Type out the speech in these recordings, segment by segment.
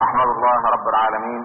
احمد الله رب العالمين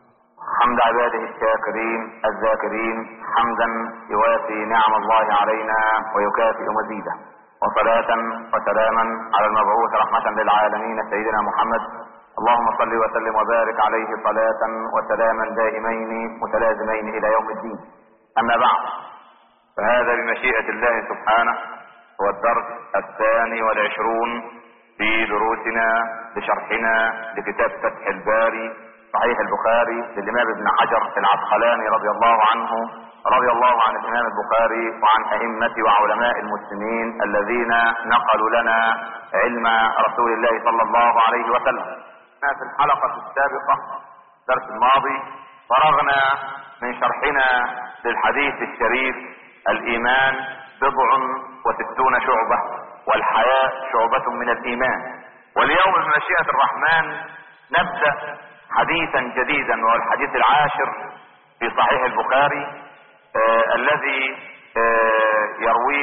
حمد عباده الشاكرين الذاكرين حمدا يوافي نعم الله علينا ويكافئ مزيده وصلاة وسلاما على المبعوث رحمة للعالمين سيدنا محمد اللهم صل وسلم وبارك عليه صلاة وسلاما دائمين متلازمين الى يوم الدين اما بعد فهذا بمشيئة الله سبحانه هو الدرس الثاني والعشرون في دروسنا لشرحنا لكتاب فتح الباري صحيح البخاري للامام ابن حجر العسقلاني رضي الله عنه رضي الله عن الامام البخاري وعن ائمة وعلماء المسلمين الذين نقلوا لنا علم رسول الله صلى الله عليه وسلم في الحلقة السابقة الدرس الماضي فرغنا من شرحنا للحديث الشريف الايمان بضع وستون شعبة والحياء شعبة من الايمان واليوم بمشيئة الرحمن نبدأ حديثا جديدا وهو الحديث العاشر في صحيح البخاري آه الذي آه يرويه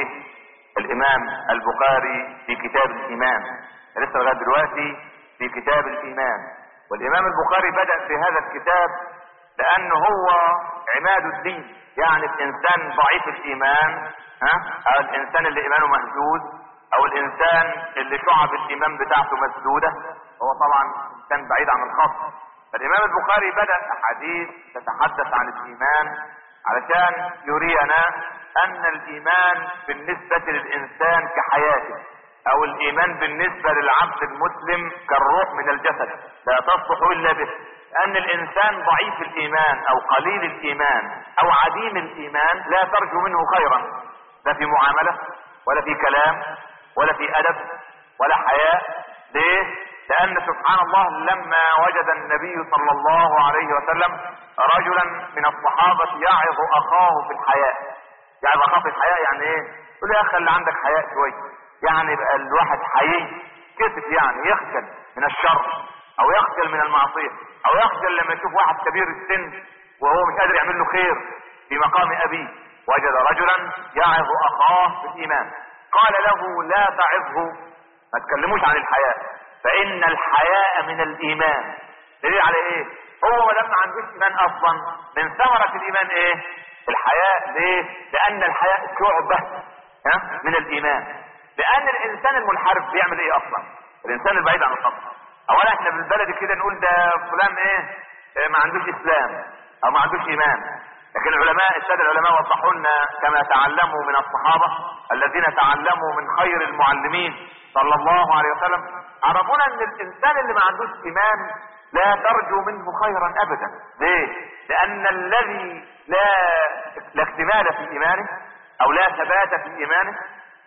الامام البخاري في كتاب الايمان لسه لغايه دلوقتي في كتاب الايمان والامام البخاري بدأ في هذا الكتاب لانه هو عماد الدين يعني الانسان ضعيف الايمان ها او الانسان اللي ايمانه مهزوز او الانسان اللي شعب الايمان بتاعته مسدودة هو طبعا انسان بعيد عن الخط فالامام البخاري بدأ احاديث تتحدث عن الايمان علشان يرينا ان الايمان بالنسبة للانسان كحياته او الايمان بالنسبة للعبد المسلم كالروح من الجسد لا تصلح الا به ان الانسان ضعيف الايمان او قليل الايمان او عديم الايمان لا ترجو منه خيرا لا في معاملة ولا في كلام ولا في ادب ولا حياء ليه لان سبحان الله لما وجد النبي صلى الله عليه وسلم رجلا من الصحابة يعظ اخاه في الحياء يعظ اخاه في الحياء يعني ايه يقول يا اخي اللي عندك حياء شوية يعني يبقى الواحد حيي كسف يعني يخجل من الشر او يخجل من المعصية او يخجل لما يشوف واحد كبير السن وهو مش قادر يعمل له خير في مقام ابيه وجد رجلا يعظ اخاه في الايمان قال له لا تعظه ما تكلموش عن الحياء فان الحياء من الايمان دليل على ايه هو لما عندوش ايمان اصلا من ثمرة الايمان ايه الحياء ليه لان الحياء شعبة ها من الايمان لان الانسان المنحرف بيعمل ايه اصلا الانسان البعيد عن الخط اولا احنا بالبلد كده نقول ده فلان ايه, إيه ما عندوش اسلام او ما عندوش ايمان لكن العلماء السادة العلماء وضحوا لنا كما تعلموا من الصحابة الذين تعلموا من خير المعلمين صلى الله عليه وسلم عرفونا ان الانسان اللي ما عندوش ايمان لا ترجو منه خيرا ابدا ليه لان الذي لا لا اكتمال في ايمانه او لا ثبات في ايمانه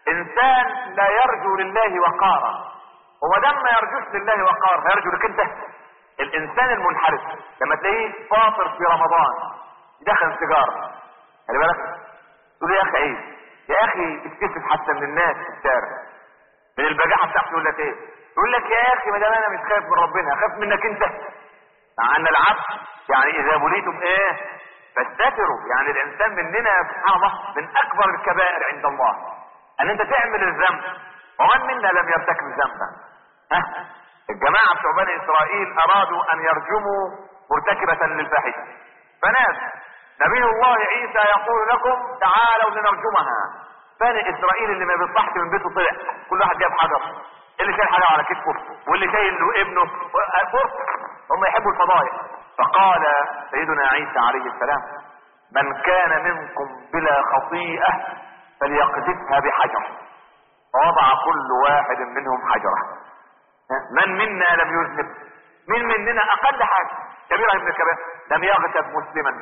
انسان لا يرجو لله وقارا هو دام ما يرجوش لله وقار هيرجو لك انت الانسان المنحرف لما تلاقيه فاطر في رمضان يدخن سيجاره خلي بالك تقول يا اخي ايه يا اخي اتكسف حتى من الناس في الشارع من البجاحه بتاعته يقول لك ايه يقول لك يا اخي ما دام انا مش خايف من ربنا اخاف منك انت مع ان العبد يعني اذا بليتم ايه فاستتروا يعني الانسان مننا سبحان الله من اكبر الكبائر عند الله ان انت تعمل الذنب ومن منا لم يرتكب ذنبا ها الجماعه بتوع بني اسرائيل ارادوا ان يرجموا مرتكبه للفاحشه فناس نبي الله عيسى يقول لكم تعالوا لنرجمها بني اسرائيل اللي ما بيطلعش من بيته طلع كل واحد جاب حجر اللي شايل حاجه على كتفه واللي شايل ابنه فرص هم يحبوا الفضائح فقال سيدنا عيسى عليه السلام من كان منكم بلا خطيئه فليقذفها بحجر فوضع كل واحد منهم حجره من منا لم يذنب من مننا اقل حاجه كبيره من الكبائر لم يغتب مسلما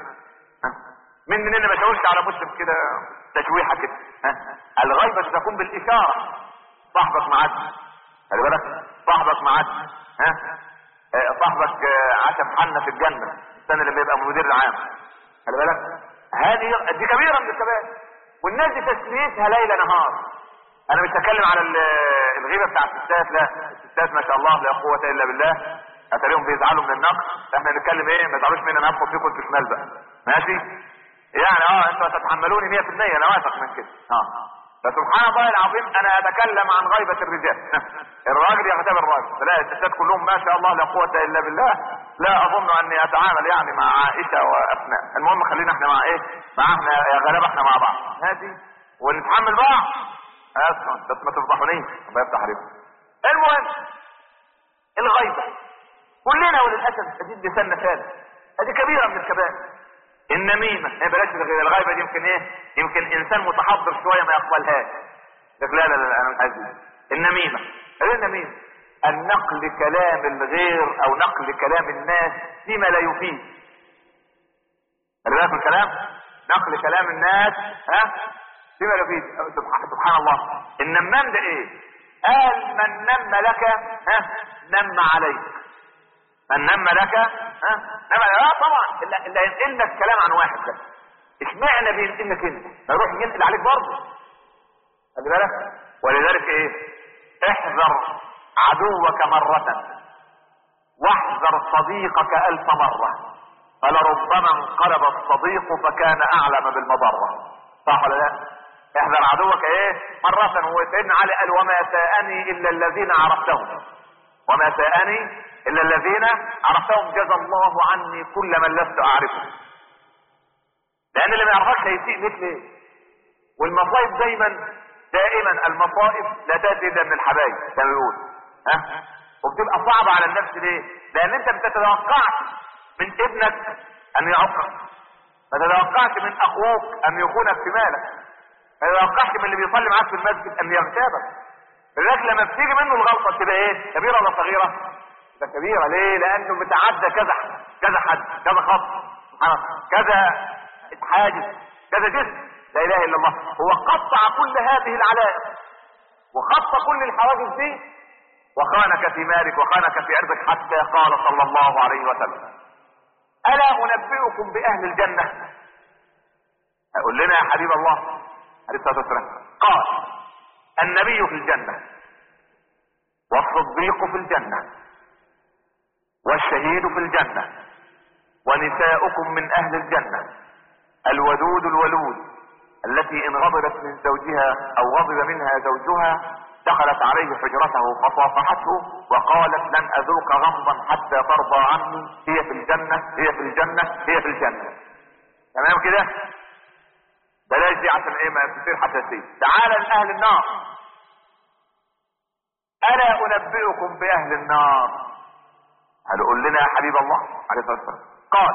من مننا ما شاورش على مسلم كده تشويحه كده الغيبه تكون بالاشاره صاحبك معدي خلي بالك صاحبك معدي ها صاحبك عشم حنا في الجنه السنه لما يبقى المدير العام خلي بالك هذه دي كبيره من الكبائر والناس دي تسميتها ليل نهار انا مش هتكلم على الغيبه بتاع الستات لا الستات ما شاء الله لا قوه الا بالله اتاريهم بيزعلوا من النقد احنا نتكلم ايه ما تزعلوش مني انا هدخل فيكم انتوا شمال بقى ماشي يعني اه انتوا هتتحملوني 100% انا واثق من كده اه فسبحان الله العظيم انا اتكلم عن غيبة الرجال الراجل يغتاب الراجل فلا الستات كلهم ما شاء الله لا قوة الا بالله لا اظن اني اتعامل يعني مع عائشة واسماء المهم خلينا احنا مع ايه مع احنا يا غلابة احنا مع بعض هذه ونتحمل بعض اسمع بس ما تفضحونيش الله يفتح عليكم المهم الغيبة كلنا وللاسف الشديد لساننا ثالث هذه كبيرة من الكبائر النميمة هي بلاش غير الغيبة دي يمكن ايه يمكن انسان متحضر شوية ما يقبلهاش لك لا لا لا انا مش عايز النميمة ايه النميمة النقل كلام الغير او نقل كلام الناس فيما لا يفيد خلي بالك من الكلام نقل كلام الناس ها فيما لا يفيد سبحان الله النمام ده ايه قال من نم لك ها نم عليك من نم لك ها نم لا طبعا اللي اللي هينقل لك كلام عن واحد بس اشمعنى بينقلك انت ما يروح ينقل عليك برضه خلي بالك ولذلك ايه احذر عدوك مرة واحذر صديقك الف مرة فلربما انقلب الصديق فكان اعلم بالمضرة صح ولا لا احذر عدوك ايه مرة وسيدنا علي قال وما ساءني الا الذين عرفتهم وما ساءني الا الذين عرفتهم جزى الله عني كل من لست اعرفه لان اللي ما يعرفكش هيسيء مثل ايه والمصايب دايما دائما المصائب لا تاتي الا من الحبايب زي ما بيقول ها وبتبقى صعبه على النفس ليه؟ لان انت ما تتوقعش من ابنك ان يعقك ما تتوقعش من اخوك ان يخونك في مالك ما تتوقعش من اللي بيصلي معاك في المسجد ان يغتابك لذلك لما بتيجي منه الغلطه تبقى ايه؟ كبيره ولا صغيره؟ ده كبيره ليه؟ لانه متعدى كذا كذا حد كذا خط سبحان الله كذا حاجز كذا جسم لا اله الا الله هو قطع كل هذه العلائق وخط كل الحواجز دي وخانك في مالك وخانك في عرضك حتى قال صلى الله عليه وسلم الا انبئكم باهل الجنه اقول لنا يا حبيب الله عليه الصلاه والسلام قال النبي في الجنه والصديق في الجنه والشهيد في الجنه ونساؤكم من اهل الجنه الودود الولود التي ان غضبت من زوجها او غضب منها زوجها دخلت عليه حجرته فصافحته وقالت لن اذوق غمضا حتى ترضى عني هي في الجنة هي في الجنة هي في الجنة تمام كده بلاش دي عشان ايه ما تصير حساسية تعال لاهل النار الا انبئكم باهل النار هل قول لنا يا حبيب الله عليه الصلاه والسلام قال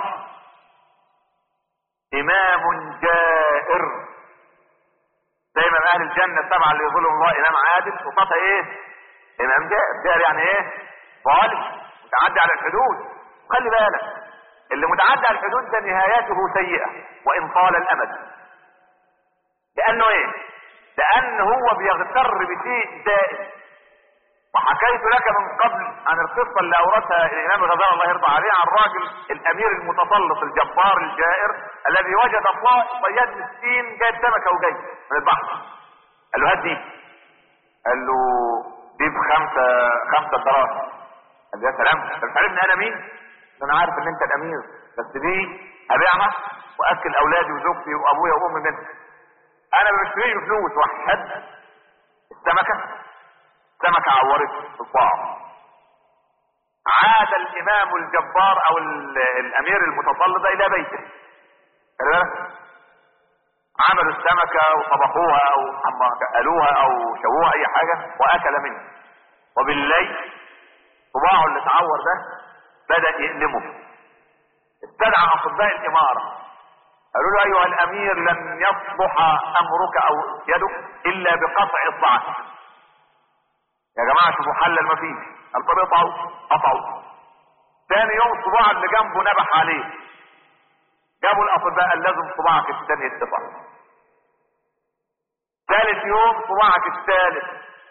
امام جائر دايما اهل الجنه السبعه اللي يقولوا الله امام عادل وصفه ايه امام جائر جائر يعني ايه ظالم متعدي على الحدود خلي بالك اللي متعدي على الحدود ده نهايته سيئه وان طال الامد لانه ايه لان هو بيغتر بشيء دائم وحكيت لك من قبل عن القصه اللي اورثها الامام الغزالي الله يرضى عليه عن الراجل الامير المتسلط الجبار الجائر الذي وجد صياد مسكين جايب سمكه وجاي من البحر قال له هات دي قال له دي بخمسه خمسه دراهم قال له يا سلام انت مش عارف ان انا مين؟ ده انا عارف ان انت الامير بس دي ابيعها واكل اولادي وزوجتي وابويا وامي منها انا ما بشتريش بفلوس واحد السمكه سمكة عورت صباعه عاد الامام الجبار او الامير المتسلط الى بيته عملوا السمكة وطبخوها او قالوها او شووها اي حاجة واكل منها وبالليل صباعه اللي اتعور ده بدأ يألمه استدعى اطباء الامارة قالوا له ايها الامير لن يصلح امرك او يدك الا بقطع اصبعك يا جماعة شوفوا حل ما فيش قال طب اقطعوا قطعوا ثاني يوم الصباع اللي جنبه نبح عليه جابوا الاطباء قال لازم صباعك الثاني يتقطع ثالث يوم صباعك الثالث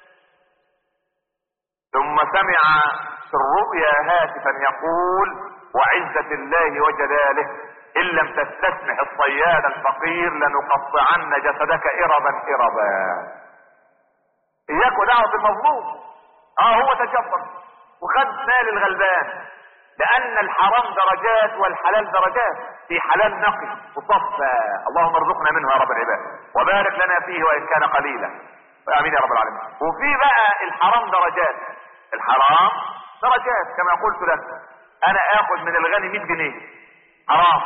ثم سمع في الرؤيا هاتفا يقول وعزة الله وجلاله ان لم تستسمح الصياد الفقير لنقطعن جسدك اربا اربا اياك ودعوة المظلوم اه هو تجبر وخد مال الغلبان لان الحرام درجات والحلال درجات في حلال نقي مصفى اللهم ارزقنا منه يا رب العباد وبارك لنا فيه وان كان قليلا امين يا رب العالمين وفي بقى الحرام درجات الحرام درجات كما قلت لك انا اخذ من الغني 100 جنيه حرام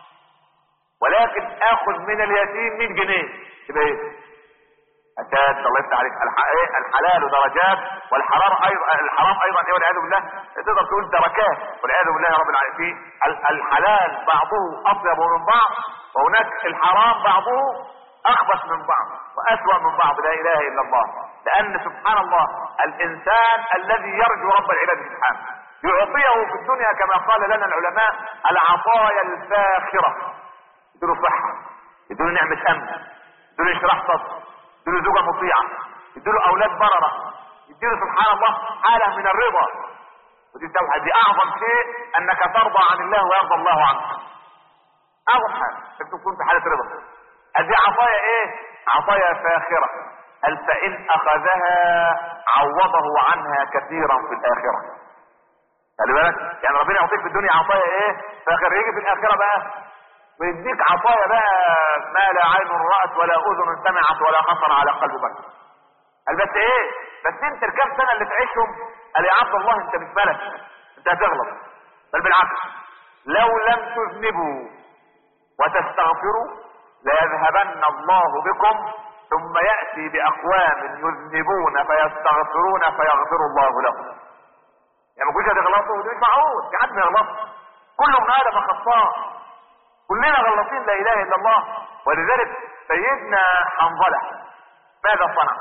ولكن اخذ من اليتيم 100 جنيه يبقى ايه أشاد الله يفتح عليك الح- الحلال درجات والحرام ايضا الحرام ايضا ايه والعياذ بالله تقدر تقول دركات والعياذ بالله يا رب العالمين ال- الحلال بعضه اطيب من بعض وهناك الحرام بعضه اخبث من بعض واسوأ من بعض لا اله الا الله لان سبحان الله الانسان الذي يرجو رب العباد سبحانه يعطيه في الدنيا كما قال لنا العلماء العطايا الفاخره يديله صحه يديله نعمه امن يديله انشراح صدر يديله زوجة مطيعة يديله اولاد بررة يديله سبحان الله حالة من الرضا ودي توحد دي اعظم شيء انك ترضى عن الله ويرضى الله عنك اعظم حاجة انك تكون في حالة رضا هذه عطايا ايه عطايا فاخرة قال فان اخذها عوضه عنها كثيرا في الاخرة خلي بالك يعني ربنا يعطيك في الدنيا عطايا ايه فاخر يجي في الاخرة بقى ويديك عطايا بقى ما لا عين رأت ولا اذن سمعت ولا خطر على قلب بشر قال بس ايه بس انت الكام سنة اللي تعيشهم قال يا عبد الله انت مش ملك انت هتغلط بل بالعكس لو لم تذنبوا وتستغفروا ليذهبن الله بكم ثم يأتي بأقوام يذنبون فيستغفرون فيغفر الله لهم يعني ما كنتش هتغلطوا دي مش معقول في حد ما يغلطش كل من ادم خطاء كلنا غلطين لا اله الا الله ولذلك سيدنا حنظله ماذا صنع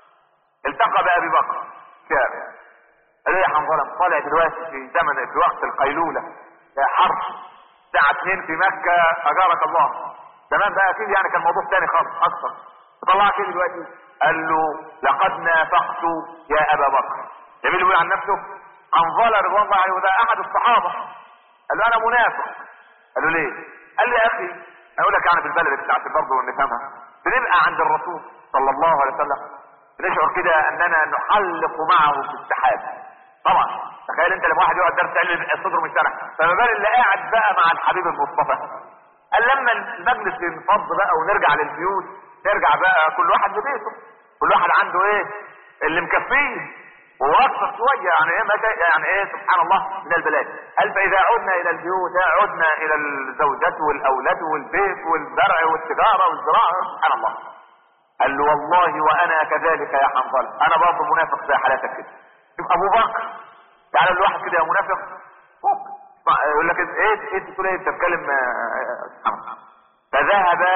التقى بابي بكر كان قال له يا حنظله طالع دلوقتي في زمن في وقت القيلوله ده حرب الساعه 2 في مكه اجارك الله زمان بقى اكيد يعني كان موضوع تاني خالص اكثر طلع كده دلوقتي قال له لقد نافقت يا ابا بكر جميل بيقول عن نفسه حنظله رضوان الله عليه وده احد الصحابه قال له انا منافق قال له ليه قال لي يا اخي اقول لك يعني بالبلد بتاعت برضه نفهمها بنبقى عند الرسول صلى الله عليه وسلم بنشعر كده اننا نحلق معه في السحاب طبعا تخيل انت لما واحد يقعد درس علم صدره من سنه فما بال اللي قاعد بقى مع الحبيب المصطفى قال لما المجلس ينفض بقى ونرجع للبيوت نرجع بقى كل واحد لبيته كل واحد عنده ايه اللي مكفيه واكثر شويه يعني ايه متى يعني ايه سبحان الله من البلاد قال فاذا عدنا الى البيوت عدنا الى الزوجات والاولاد والبيت والزرع والتجاره والزراعه سبحان الله قال له والله وانا كذلك يا حنظله انا برضه منافق زي حالاتك كده شوف ابو بكر تعالى الواحد كده يا منافق اسمع، يقول لك ايه ايه تقول ايه انت بتتكلم آه، سبحان الله فذهبا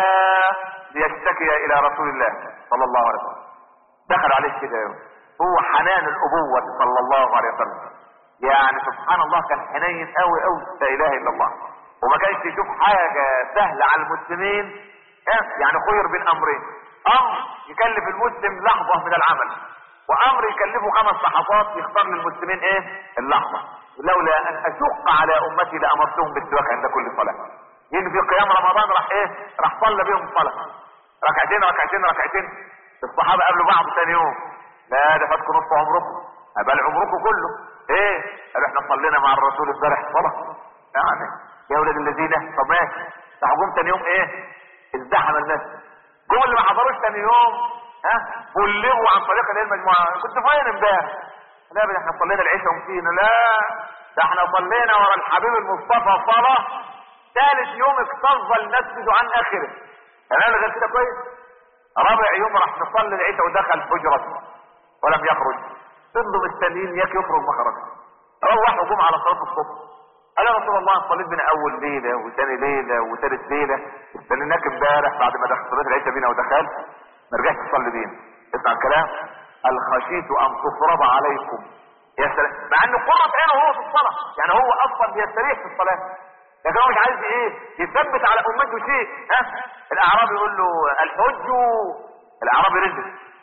ليشتكي الى رسول الله صلى الله عليه وسلم دخل عليه كده يوم هو حنان الابوة صلى الله عليه وسلم يعني سبحان الله كان حنين قوي قوي لا اله الا الله وما كانش يشوف حاجة سهلة على المسلمين اه، يعني خير بين امرين امر يكلف المسلم لحظة من العمل وامر يكلفه خمس لحظات يختار للمسلمين ايه اللحظة لولا ان اشق على امتي لامرتهم بالسواك عند كل صلاة يجي في قيام رمضان راح ايه راح صلى بيهم الصلاة ركعتين ركعتين ركعتين الصحابة قابلوا بعض ثاني يوم لا ده فاتكم نصف عمركم بل عمركم كله ايه قالوا احنا صلينا مع الرسول امبارح صلاة يعني يا ولاد الذين طب ماشي راحوا جم ثاني يوم ايه ازدحم الناس جم اللي ما حضروش ثاني يوم ها بلغوا عن طريق الايه المجموعه كنت فين امبارح لا بل احنا صلينا العشاء ومشينا لا ده احنا صلينا ورا الحبيب المصطفى صلاه ثالث يوم اكتظ المسجد عن اخره تمام غير كده كويس رابع يوم راح نصلي العشاء ودخل حجرته ولم يخرج فضلوا مستنيين ياك يخرج ما خرج روحوا جم على صلاه الصبح قال يا رسول الله صليت بينا اول ليله وثاني ليله وثالث ليله استنيناك امبارح بعد ما دخلت صليت العشاء بينا ودخلت ما رجعتش تصلي بينا اسمع الكلام قال خشيت ان تفرض عليكم يا سلام مع ان قرة عينه هو في الصلاه يعني هو اصلا بيستريح في الصلاه لكن هو مش عايز ايه يثبت على امته شيء ها الاعرابي يقول له الحج الاعرابي رزق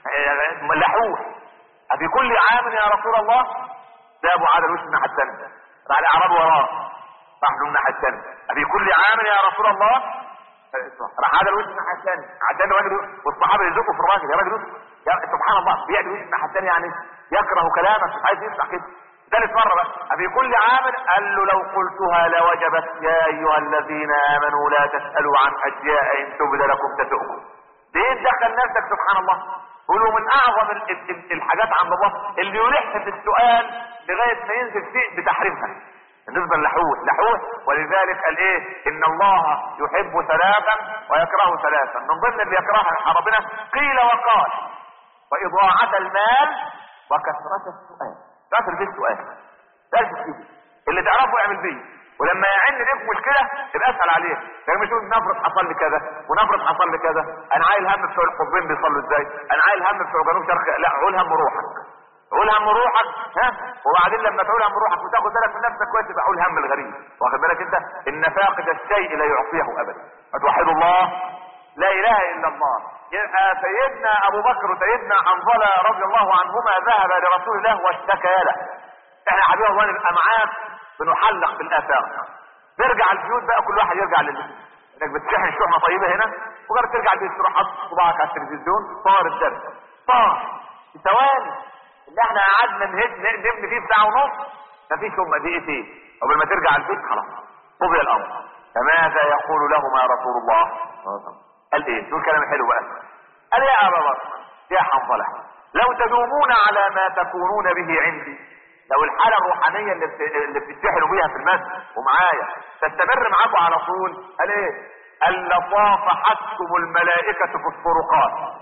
ملحوه في كل عام يا رسول الله ده ابو عاد الوش الناحيه الثانيه راح الاعرابي وراه راح له الناحيه الثانيه في كل عام يا رسول الله راح هذا الوش الناحيه الثانيه عدان راجل والصحابه يزقوا في الراجل يا راجل يا سبحان الله بيعدي وش الناحيه الثانيه يعني يكره كلامك مش عايز يسمع كده ثالث مرة بقى في كل عام قال له لو قلتها لوجبت يا ايها الذين امنوا لا تسألوا عن اشياء ان تبد لكم تسؤكم ليه تدخل نفسك سبحان الله قولوا من اعظم ال- ال- ال- الحاجات عند الله اللي يلح في السؤال لغاية ما ينزل فيه بتحريمها بالنسبة للحوت لحوت ولذلك قال ايه ان الله يحب ثلاثا ويكره ثلاثا من ضمن اللي يكرهها ربنا قيل وقال واضاعة المال وكثرة السؤال كثر في السؤال سأل كتير اللي تعرفه اعمل بيه ولما يعن ليك مشكلة يبقى اسأل عليه لكن مش تقول نفرض حصل لي كذا ونفرض حصل لي كذا انا عايل هم بتوع القطبين بيصلوا ازاي انا عايل هم بتوع جنوب شرق لا عول هم روحك عول هم روحك ها وبعدين لما تعول هم روحك وتاخد بالك من نفسك كويس يبقى عول هم الغريب واخد بالك انت ان فاقد الشيء لا يعطيه ابدا فتوحد الله لا اله الا الله يبقى سيدنا ابو بكر وسيدنا حنظله رضي الله عنهما ذهب لرسول الله واشتكى له احنا يا حبيب الله نبقى معاك بنحلق في الافاق نرجع البيوت بقى كل واحد يرجع لل انك بتشحن شحنه طيبه هنا وجرب ترجع البيت تروح حاطط صباعك على التلفزيون طار الدرس طار في ثواني اللي احنا قعدنا نهد نبني فيه ساعه ونص مفيش هم دقيقتين قبل ما ترجع البيت خلاص قضي الامر فماذا يقول لهما رسول الله قال ايه دول كلام حلو بقى قال يا ابا بكر يا حنظله لو تدومون على ما تكونون به عندي لو الحاله الروحانيه اللي بت... اللي بتتشحنوا بيها في المسجد ومعايا تستمر معاكم على طول قال ايه قال لصافحتكم الملائكه في الطرقات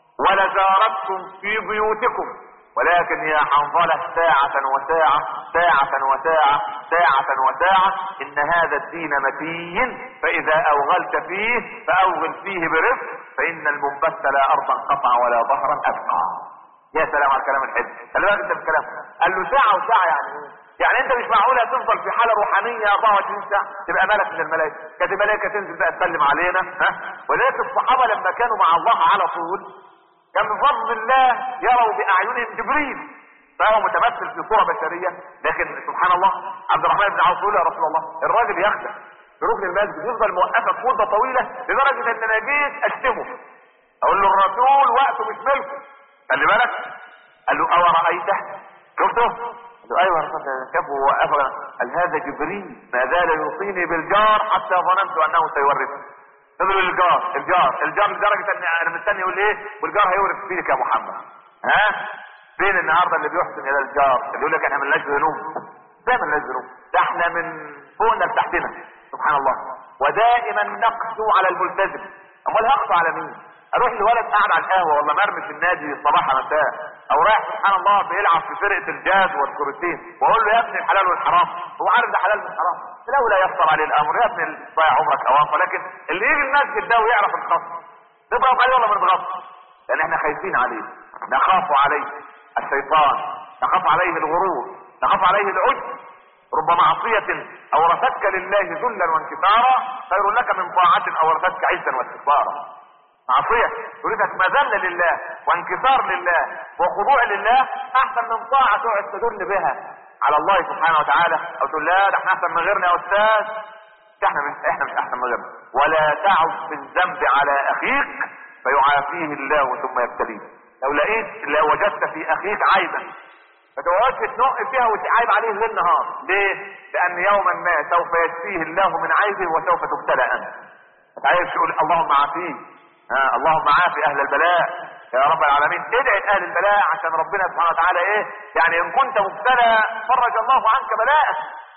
ولزارتكم في بيوتكم ولكن يا حنظلة ساعة وساعة ساعة وساعة ساعة وساعة إن هذا الدين متين فإذا أوغلت فيه فأوغل فيه برفق فإن المنبت لا أرضا قطع ولا ظهرا أبقى يا سلام على الكلام الحلو خلي بالك انت بالكلام قال له ساعة وساعة يعني ايه؟ يعني انت مش معقول هتفضل في حالة روحانية 24 ساعة تبقى ملك من الملائكة كانت الملائكة تنزل بقى تسلم علينا ها ولذلك الصحابة لما كانوا مع الله على طول كان بفضل الله يروا باعينهم جبريل فهو متمثل في صوره بشريه لكن سبحان الله عبد الرحمن بن عوف يقول يا رسول الله الراجل يخدم في ركن المسجد يفضل موقفك مده طويله لدرجه ان انا جيت اشتمه اقول له الرسول وقته مش ملكه خلي بالك قال له او رايته شفته قال له ايوه يا رسول الله شافه ووقفه قال هذا جبريل ما زال يوصيني بالجار حتى ظننت انه سيورثني نزل الجار الجار الجار لدرجة ان انا مستني يقول ايه والجار هيورث فيك يا محمد ها فين النهارده اللي بيحسن الى الجار اللي يقول لك احنا ملناش ذنوب ازاي ملناش ذنوب ده احنا من فوقنا لتحتنا سبحان الله ودائما نقسو على الملتزم امال هقسو على مين اروح لولد قاعد على القهوه ولا مرمي في النادي صباح مساء او رايح سبحان الله بيلعب في فرقه الجاز والكروتين واقول له يا ابني الحلال والحرام هو عارف ده حلال من حرام لو لا يفطر عليه الامر يا ابني ضيع عمرك اوام ولكن اللي يجي المسجد ده ويعرف الخصم نضغط عليه ولا ما نضغطش لان احنا خايفين عليه نخاف عليه الشيطان نخاف عليه الغرور نخاف عليه العجب رب معصية اورثتك لله ذلا وانكسارا خير لك من طاعة اورثتك عزا واستكبارا معصية تريدك مذلة لله وانكسار لله وخضوع لله احسن من طاعة تقعد تدل بها على الله سبحانه وتعالى او تقول لا ده احنا احسن من غيرنا يا استاذ احنا مش احنا مش احسن من غيرنا ولا تعد بالذنب على اخيك فيعافيه الله ثم يبتليه لو لقيت لو وجدت في اخيك عيبا ما تقعدش تنق فيها وتعايب عليه ليل نهار ليه؟ لان يوما ما سوف يشفيه الله من عيبه وسوف تبتلى انت ما تعرفش تقول اللهم عافيه آه اللهم عافي اهل البلاء يا رب العالمين ادعي اهل البلاء عشان ربنا سبحانه وتعالى ايه يعني ان كنت مبتلى فرج الله عنك بلاءك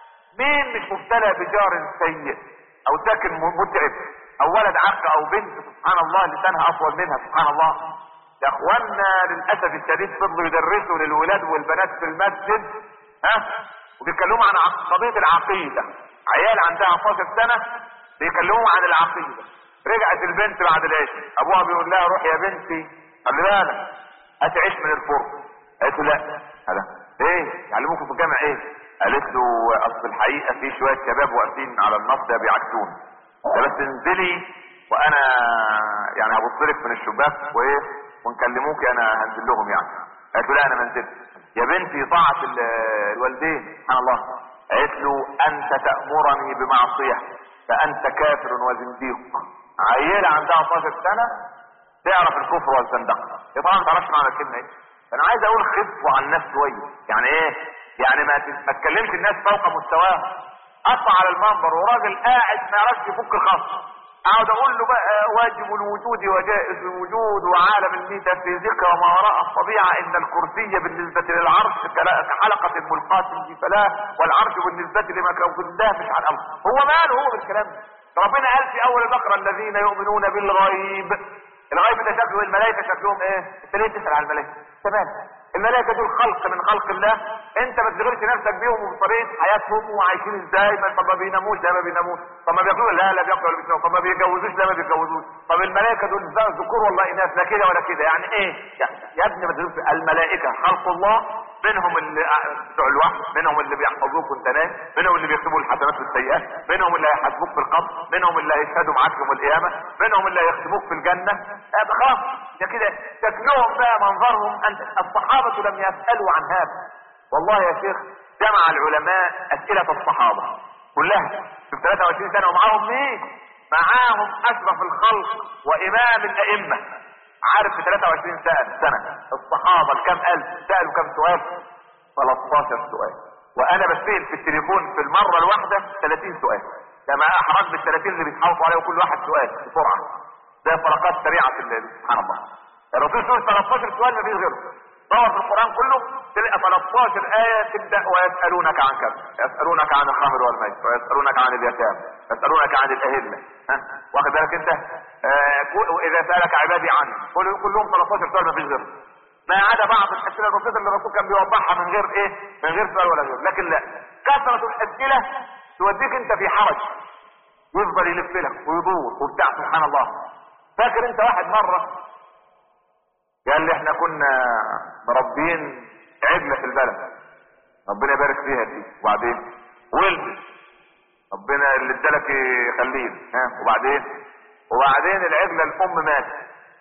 مين مش مبتلى بجار سيء او ساكن متعب او ولد عق او بنت سبحان الله لسانها اطول منها سبحان الله يا اخوانا للاسف الشديد فضلوا يدرسوا للولاد والبنات في المسجد ها وبيتكلموا عن قضيه العقيده عيال عندها 15 سنه بيكلموا عن العقيده رجعت البنت بعد العشاء ابوها بيقول لها روح يا بنتي خلي بالك هات عيش من الفرن قالت له لا هذا ايه يعلموكم في الجامع ايه قالت له اصل الحقيقه في شويه شباب واقفين على النص ده بيعكسون بس انزلي وانا يعني هبص لك من الشباك وايه ونكلموك انا هنزل لهم يعني قالت له لا انا ما نزلت يا بنتي طاعه الوالدين سبحان الله قالت له انت تامرني بمعصيه فانت كافر وزنديق عيله عندها 12 سنه تعرف الكفر والزندقه هي طبعا ما تعرفش معنى الكلمه ايه فانا عايز اقول خفوا عن الناس شويه يعني ايه يعني ما ت- ما تكلمش الناس فوق مستواهم اطلع على المنبر وراجل قاعد ما يعرفش يفك الخط اقعد اقول له بقى واجب الوجود وجائز الوجود وعالم الميتافيزيقا وما وراء الطبيعه ان الكرسي بالنسبه للعرش كلا- كحلقه ملقاة في فلاه والعرش بالنسبه لما كان دافش عن الارض هو ماله هو بالكلام ده ربنا قال في اول البقره الذين يؤمنون بالغيب الغيب ده شكله الملائكه شكلهم ايه انت ليه تسال على الملائكه تمام الملائكه دول خلق من خلق الله انت ما تشغلش نفسك بيهم وبطريقه حياتهم وعايشين ازاي ما طب ما بيناموش لا ما بيناموش طب ما بياكلوا لا لا بياكلوا ولا بيشربوا طب ما بيتجوزوش لا ما بيتجوزوش طب الملائكه دول ذ- ذكور والله اناث لا كده ولا كده يعني ايه يعني يا ابني ما تشغلش الملائكه خلق الله منهم اللي بتوع الوحي منهم اللي بيحفظوك وانت نايم منهم اللي بيكتبوا الحسنات والسيئات منهم اللي هيحاسبوك في القبر منهم اللي هيشهدوا معاك يوم القيامه منهم اللي هيختموك في الجنه آه خلاص ده كده شكلهم بقى منظرهم انت الصحابه لم يسالوا عن هذا والله يا شيخ جمع العلماء اسئله الصحابه كلها في 23 سنه ومعاهم مين معاهم اشرف الخلق وامام الائمه عارف في 23 سنة سنة الصحابة الكام ألف سألوا كام سؤال 13 سؤال وأنا بسأل في التليفون في المرة الواحدة 30 سؤال كما أحرج بال 30 اللي بيتحوطوا عليه وكل واحد سؤال بسرعة زي فرقات سريعة في الليل سبحان الله الرسول يقول 13 سؤال ما فيش غيره دور في القرآن كله تلقى 13 آية تبدأ ويسألونك عن كذا يسألونك عن الخمر والميت ويسألونك عن اليتامى يسألونك عن الأهلة ها واخد بالك انت آه كل- وإذا سألك عبادي عني كل- كلهم 13 سؤال ما فيش غيره ما عدا بعض الأسئلة البسيطة اللي الرسول كان بيوضحها من غير إيه من غير سؤال ولا غير لكن لا كثرة الأسئلة توديك أنت في حرج يفضل يلف لك ويدور وبتاع سبحان الله فاكر انت واحد مرة قال لي احنا كنا مربين عجلة في البلد ربنا يبارك فيها دي وبعدين ولد ربنا اللي ادالك يخليه ها وبعدين وبعدين العجلة الام ماتت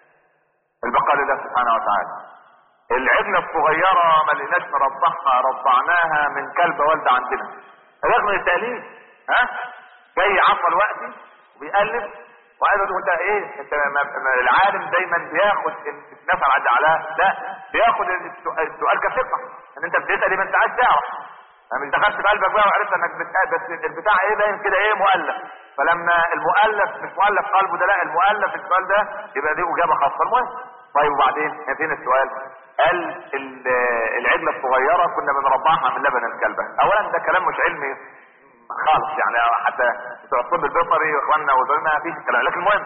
البقاء لله سبحانه وتعالى العجلة الصغيرة ما لقيناش نرضعها رضعناها من كلبة والدة عندنا رغم التأليف ها جاي عصى الوقت وبيقلب وقال له انت ايه انت ما ما العالم دايما بياخد الناس على على لا بياخد السؤال السؤال كثقه ان انت بتسال ما انت عايز تعرف انا مش دخلت في قلبك بقى وعرفت انك بتسال بس البتاع ايه باين كده ايه مؤلف فلما المؤلف مش مؤلف قلبه ده لا المؤلف السؤال ده يبقى دي اجابه خاصه المهم طيب وبعدين كان فين السؤال قال ال- العجله الصغيره كنا بنرضعها من لبن الكلبه اولا ده كلام مش علمي خالص يعني حتى بتوع الطب البيطري واخواننا ودول ما فيش الكلام لكن المهم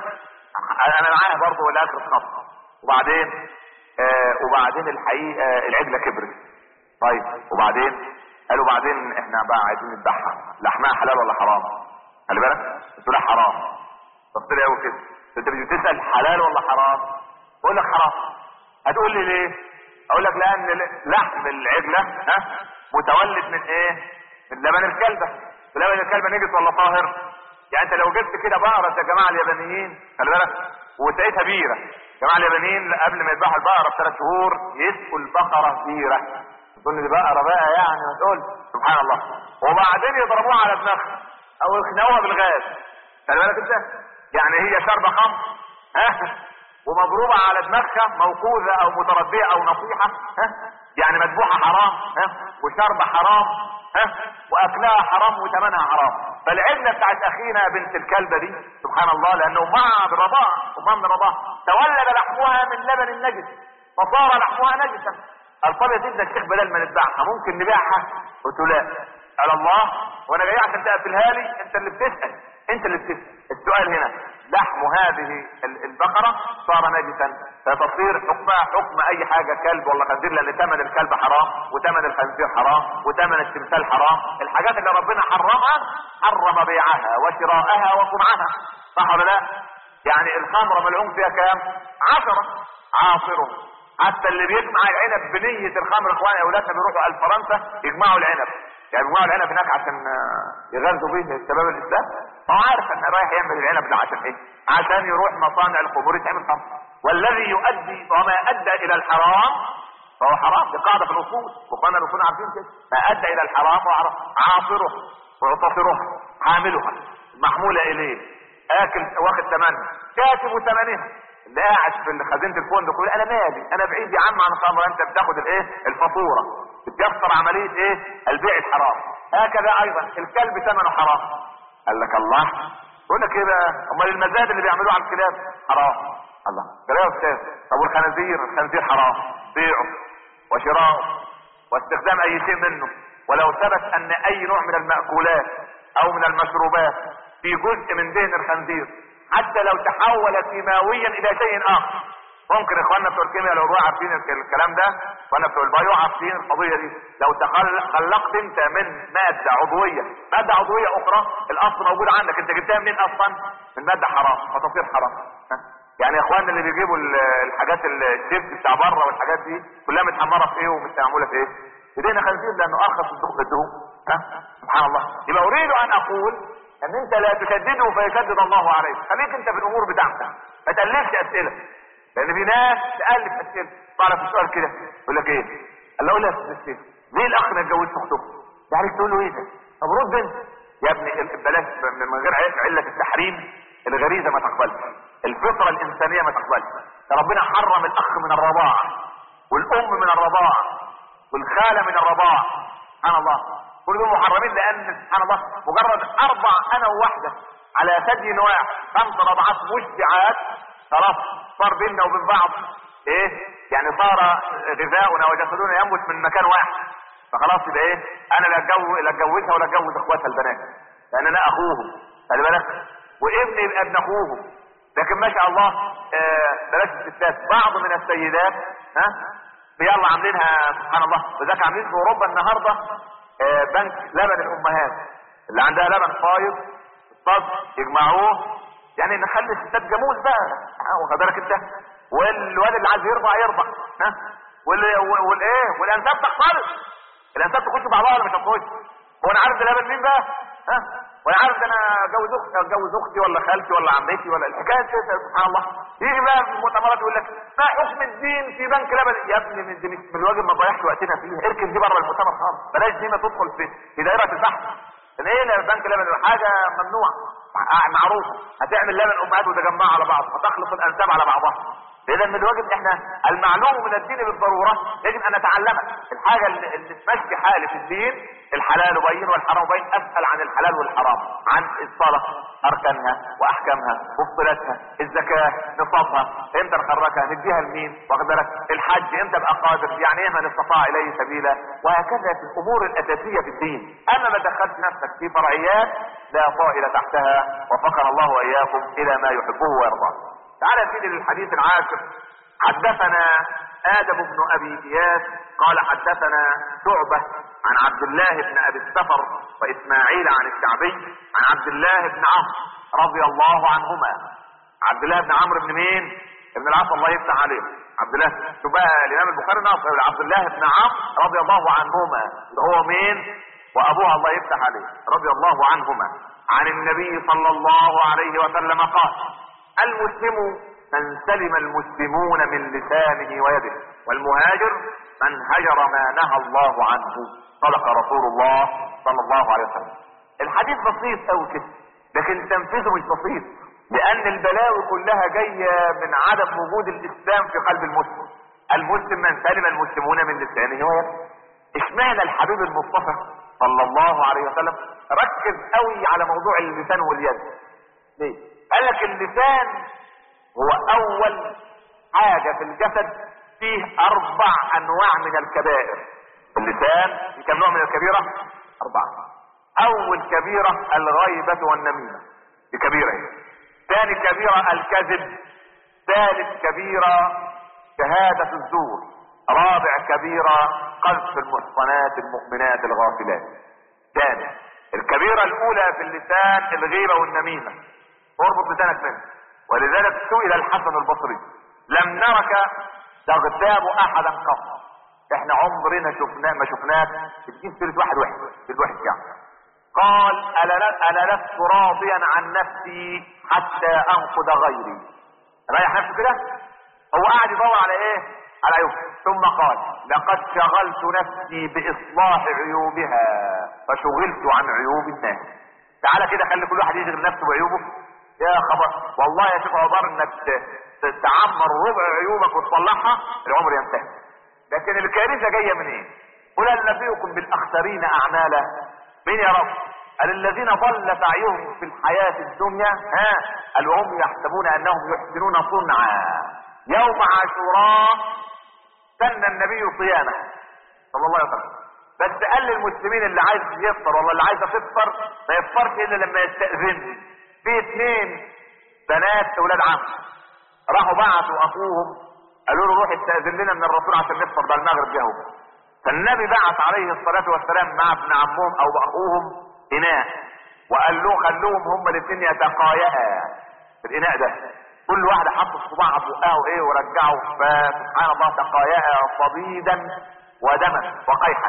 انا معاها برضه لاخر الخط وبعدين آه وبعدين الحقيقه العجله كبرت طيب وبعدين قالوا بعدين احنا بقى عايزين نذبحها لحمها حلال ولا حرام خلي بالك قلت له حرام بص لي قوي كده انت مش بتسال حلال ولا حرام بقول لك حرام هتقول لي ليه اقول لك لان لحم العجله ها متولد من ايه من لبن الكلبه لبن الكلبه نجس ولا طاهر يعني انت لو جبت كده بقره زي الجماعه اليابانيين خلي بالك وسقيتها بيره الجماعه اليابانيين قبل ما يذبحوا البقره بثلاث شهور يسقوا البقره بيره تقول دي بقره بقى يعني هتقول سبحان الله وبعدين يضربوها على دماغها او يخنقوها بالغاز خلي بالك انت يعني هي شاربه خمر ها ومضروبة على دماغها موقوذة او متربية او نصيحة ها يعني مذبوحة حرام ها وشرب حرام ها واكلها حرام وثمنها حرام فالعجلة بتاعت اخينا بنت الكلبة دي سبحان الله لانه امها بالرضاعة امها من الرضاعة تولد لحمها من لبن النجس فصار لحمها نجسا قال يا سيدنا الشيخ بدل ما نذبحها ممكن نبيعها قلت له لا قال الله وانا جاي عشان تقفلها لي انت اللي بتسال انت اللي بتسال السؤال هنا لحم هذه ال- البقره صار نجسا فتصير حكمها حكم اي حاجه كلب ولا خنزير لان ثمن الكلب حرام وثمن الخنزير حرام وثمن التمثال حرام الحاجات اللي ربنا حرمها حرم بيعها وشراءها وصنعها صح ولا لا يعني الخمره ملعون فيها كام عشرة عاصره حتى اللي بيجمع العنب بنية الخمر اخواني اولادنا بيروحوا على فرنسا يجمعوا العنب يعني يجمعوا العنب هناك عشان آه، يغذوا به شباب الاسلام هو عارف ان رايح يعمل العنب ده عشان ايه عشان يروح مصانع الخمور يتعمل خمر والذي يؤدي وما ادى الى الحرام فهو حرام دي قاعده في الاصول واخواننا الاصول عارفين كده ما ادى الى الحرام فهو حرام عاصره معتصرها حاملها محموله اليه اكل واخد ثمنها كاتب ثمنها اللي قاعد في خزينه الفندق يقول انا مالي انا بعيد يا عم عن الخمر انت بتاخد الايه الفاتوره بتيسر عمليه ايه البيع الحرام هكذا ايضا الكلب ثمنه حرام قال لك الله يقول لك ايه بقى امال المزاد اللي بيعملوه على الكلاب حرام الله قال يا استاذ طب والخنازير الخنزير حرام بيعه وشراؤه واستخدام اي شيء منه ولو ثبت ان اي نوع من المأكولات او من المشروبات في جزء من دهن الخنزير حتى لو تحول كيماويا الى شيء اخر ممكن اخواننا بتوع الكيمياء لو عارفين الكلام ده اخواننا بتوع البايو عارفين القضيه دي لو خلقت انت من ماده عضويه ماده عضويه اخرى الاصل موجود عندك انت جبتها منين اصلا من ماده حرام فتصير حرام يعني يا اخواننا اللي بيجيبوا الحاجات الشيبس بتاع بره والحاجات دي كلها متحمره في ايه ومستعموله في ايه؟ ايدينا خنزير لانه ارخص الدهون ها سبحان الله يبقى اريد ان اقول ان انت لا تشدده فيشدد الله عليك خليك انت في الامور بتاعتك ما تالفش اسئله لان في ناس تالف اسئله تعرف السؤال كده يقول لك ايه قال له اقول لك ليه الاخ ما اتجوزش اخته يعني تقول له ايه ده طب رد انت يا ابني بلاش من غير عله التحريم الغريزه ما تقبلش الفطره الانسانيه ما تقبلش ربنا حرم الاخ من الرضاعه والام من الرضاعه والخاله من الرضاعه سبحان الله كل دول محرمين لان سبحان الله مجرد اربع انا وواحده على ثدي واحد خمس رضعات مشبعات خلاص صار بيننا وبين بعض ايه يعني صار غذاؤنا وجسدنا ينبت من مكان واحد فخلاص يبقى ايه انا لا اتجوز لا اتجوزها ولا اتجوز اخواتها البنات لان انا اخوهم خلي بالك وابني يبقى ابن اخوهم لكن ما شاء الله آه بلاش الستات بعض من السيدات ها يلا عاملينها سبحان الله وذاك عاملين في اوروبا النهارده آه بنك لبن الامهات اللي عندها لبن فايض الطاس يجمعوه يعني نخلي الستات جاموس بقى واخد بالك انت والواد اللي عايز يرضع يرضع ها والايه والانساب تختلط الانساب تخش مع بعض ولا مش هتخش هو انا عارف ده لبن مين بقى ها وانا عارف انا اتجوز اختي اتجوز اختي ولا خالتي ولا عمتي ولا الحكايه سبحان الله يجي بقى في المؤتمرات يقول لك ما حكم الدين في بنك لبن يا ابني من, دي من الواجب ما تضيعش وقتنا فيه اركن دي بره المؤتمر خالص بلاش دي ما تدخل في في دائره البحث لان ايه بنك لبن حاجه ممنوعه معروفه هتعمل لبن امهات وتجمعها على بعض هتخلط الانساب على بعضها اذا من الواجب احنا المعلوم من الدين بالضروره يجب ان نتعلمها الحاجه اللي تمشي حالي في الدين الحلال بين والحرام بين اسال عن الحلال والحرام عن الصلاه اركانها واحكامها مفصلاتها الزكاه نصابها امتى نخرجها نديها لمين واخد بالك الحج امتى ابقى قادر يعني ايه من استطاع اليه سبيلا وهكذا في الامور الاساسيه في الدين اما ما دخلت نفسك في فرعيات لا طائل تحتها وفقنا الله واياكم الى ما يحبه ويرضاه تعالى يا سيدي للحديث العاشر حدثنا ادم بن ابي اياس قال حدثنا شعبة عن عبد الله بن ابي السفر واسماعيل عن الشعبي عن عبد الله بن عمرو رضي الله عنهما عبد الله بن عمرو بن مين ابن العاص الله يفتح عليه عبد الله شو بقى الامام البخاري ناصر عبد الله بن عمرو رضي الله عنهما اللي هو مين وابوها الله يفتح عليه رضي الله عنهما عن النبي صلى الله عليه وسلم قال المسلم من سلم المسلمون من لسانه ويده والمهاجر من هجر ما نهى الله عنه صدق رسول الله صلى الله عليه وسلم الحديث بسيط قوي كده لكن تنفيذه مش بسيط لان البلاوي كلها جايه من عدم وجود الاسلام في قلب المسلم المسلم من سلم المسلمون من لسانه ويده اشمعنى الحبيب المصطفى صلى الله عليه وسلم ركز قوي على موضوع اللسان واليد ليه قال لك اللسان هو اول حاجة في الجسد فيه اربع انواع من الكبائر اللسان في كم نوع من الكبيرة اربعة اول كبيرة الغيبة والنميمة دي كبيرة هي ثاني كبيرة الكذب ثالث كبيرة شهادة الزور رابع كبيرة قذف المحصنات المؤمنات الغافلات ثاني الكبيرة الاولى في اللسان الغيبة والنميمة اربط لسانك منه ولذلك سئل الحسن البصري لم نرك تغتاب احدا قط احنا عمرنا شفناه ما شفناك بتجيب سيره واحد واحد سيره واحد يعني قال الا انا لست راضيا عن نفسي حتى انقذ غيري رايح نفسه كده هو قاعد يدور على ايه على عيوب ثم قال لقد شغلت نفسي باصلاح عيوبها فشغلت عن عيوب الناس تعالى كده خلي كل واحد يشغل نفسه بعيوبه يا خبر والله يا شيخ عمر انك تعمر ربع عيوبك وتصلحها العمر ينتهي لكن الكارثه جايه منين؟ إيه؟ قل هل نبيكم بالاخسرين اعمالا مين يا رب قال الذين ضل سعيهم في الحياة الدنيا ها قال وهم يحسبون انهم يحسنون صنعا يوم عاشوراء سن النبي صيامه صلى الله عليه وسلم بس قال للمسلمين اللي عايز يفطر ولا اللي عايزه تفطر ما يفطرش الا لما يستأذن في اثنين بنات اولاد عم راحوا بعتوا اخوهم قالوا له روح استأذن لنا من الرسول عشان نفطر بقى المغرب جه فالنبي بعث عليه الصلاة والسلام مع ابن عمهم او اخوهم اناء وقال له خلوهم هما الاثنين يتقايا في الاناء ده كل واحد حط الصباع في بقها وايه ورجعه فسبحان الله تقايا صديدا ودما وقيحا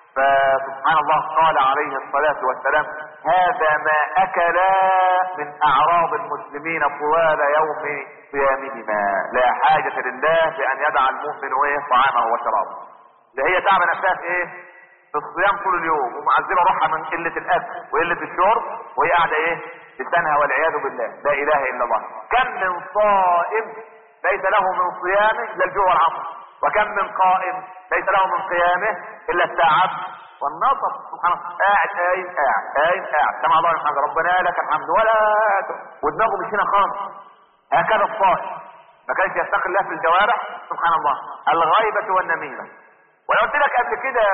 فسبحان الله قال عليه الصلاة والسلام هذا ما أكلا من أعراض المسلمين طوال يوم صيامهما لا حاجة لله بأن يدع المؤمن إيه طعامه وشرابه اللي هي تعب نفسها في إيه في الصيام طول اليوم ومعذبة روحها من قلة الأكل وقلة الشرب وهي قاعدة إيه لسانها والعياذ بالله لا إله إلا الله كم من صائم ليس له من صيامه إلا الجوع والعطش وكم من قائم ليس له من قيامه الا التعب والنصب سبحان الله قاعد قايم قاعد قايم قاعد سمع الله الحمد ربنا لك الحمد ولا ودماغه مش هنا خالص هكذا الصائم ما كانش يتقي الله في الجوارح سبحان الله الغيبة والنميمة وانا قلت لك قبل كده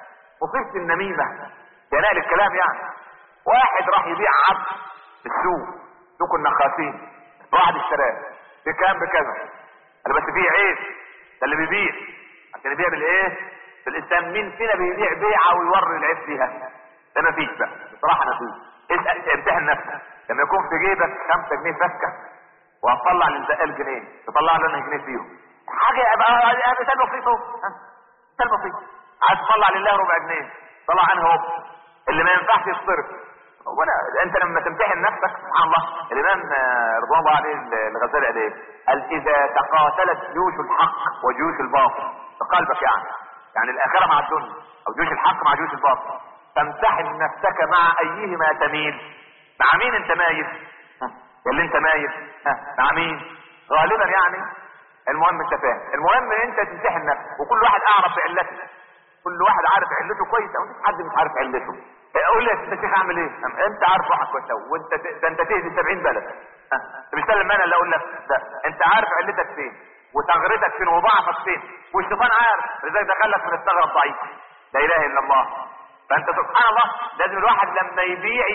مصيبة النميمة جنال الكلام يعني واحد راح يبيع عبد في السوق سوق النخاسين واحد اشتراه بكام بكذا انا بس فيه عيب ده اللي بيبيع عشان يبيع بالايه بالاسلام مين فينا بيبيع بيعه ويوري العيب فيها ده ما فيش بقى بصراحه ما فيش اسال امتحن نفسك لما يكون في جيبك 5 جنيه فكه وهتطلع للبقال جنيه تطلع له جنيه فيهم حاجه ابقى مثال بسيط اهو مثال بسيط عايز تطلع لله ربع جنيه طلع عنه هو اللي ما ينفعش يصرف وانا انت لما تمتحن نفسك سبحان الله الامام رضوان الله عليه الغزالي قال ايه؟ قال اذا تقاتلت جيوش الحق وجيوش الباطل في قلبك يعني يعني الاخره مع الدنيا او جيوش الحق مع جيوش الباطل تمتحن نفسك مع ايهما تميل مع مين انت مايل اللي انت مايل مع مين غالبا يعني المهم انت فاهم المهم انت تمتحن نفسك وكل واحد اعرف بعلته كل واحد عارف علته كويس او مفيش حد مش عارف علته قول لي يا شيخ اعمل ايه انت عارف روحك كويس وانت ده انت تهدي 70 بلد انت مش سلم انا اللي اقول لك ده انت عارف علتك فين وثغرتك فين وضعفك فين والشيطان عارف لذلك دخلك من الثغره الضعيف لا اله الا الله فانت سبحان الله لازم الواحد لما يبيع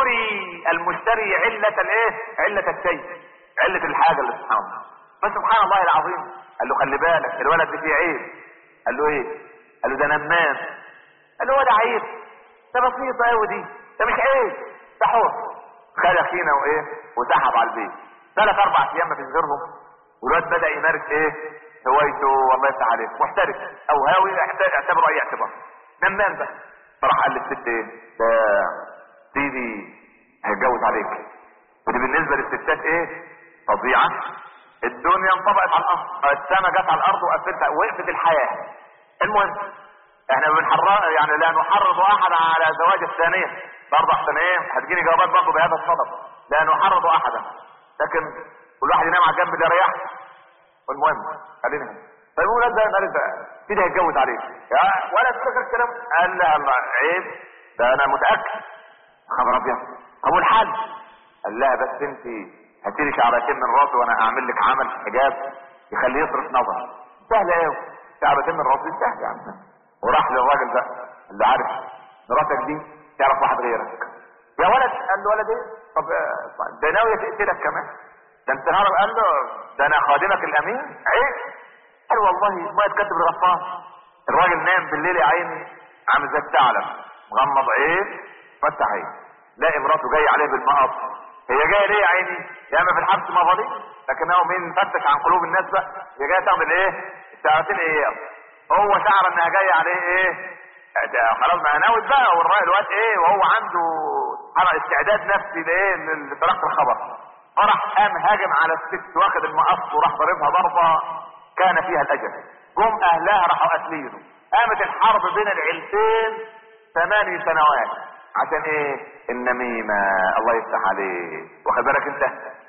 يري المشتري علة الايه علة الشيء علة الحاجة اللي سبحان الله فسبحان الله العظيم قال له خلي بالك الولد ده فيه عيب قال له ايه قال له ده نمام قال له هو ده عيب ده بسيطة قوي دي ده مش عيب ده حر خد اخينا وايه وسحب على البيت ثلاث اربع ايام ما فيش غيرهم والواد بدا يمارس ايه هوايته والله يفتح عليك محترف او هاوي اعتبره اي اعتبار نمام بقى فراح قال للست ايه ده سيدي هيتجوز عليك ودي بالنسبه للستات ايه فظيعه الدنيا انطبقت على الارض السماء جت على الارض وقفلتها وقفت الحياه المهم احنا بنحرر يعني لا نحرض احدا على زواج الثانيه برضه احسن ايه هتجيني جوابات برضه بهذا الصدد لا نحرض احدا لكن كل واحد ينام على الجنب اللي يريح والمهم خلينا هنا طيب الولاد ده قال ده كده هيتجوز عليك يا ولا تفكر الكلام قال لا الله عيب ده انا متاكد خبر ابيض طب والحل قال لها بس انت هاتيلي شعرتين من راسي وانا اعمل لك عمل حجاب يخليه يصرف نظر سهله ايه شعرتين من راسي سهل يعني وراح للراجل ده اللي عارف مراتك دي تعرف واحد غيرك يا ولد قال له ولد ايه طب ده ناويه تقتلك كمان ده انت نهار قال له ده انا خادمك الامين عيب قال والله ما يتكتب الغفار الراجل نام بالليل يا عيني عامل زي الثعلب مغمض عين فتح عين لاقي مراته جايه عليه بالمقص هي جايه ليه يا عيني يا اما في الحبس مظالم لكنه مين فتش عن قلوب الناس بقى هي جايه تعمل ايه الساعتين ايه هو شعر انها جايه عليه ايه ده خلاص ما ناوي بقى والراجل الواد ايه وهو عنده على استعداد نفسي لايه لتلقي الخبر فراح قام هاجم على الست واخد المقص وراح ضاربها ضربه كان فيها الاجل جم اهلها راحوا قاتلينه قامت الحرب بين العيلتين ثماني سنوات عشان ايه النميمة الله يفتح عليه واخد بالك انت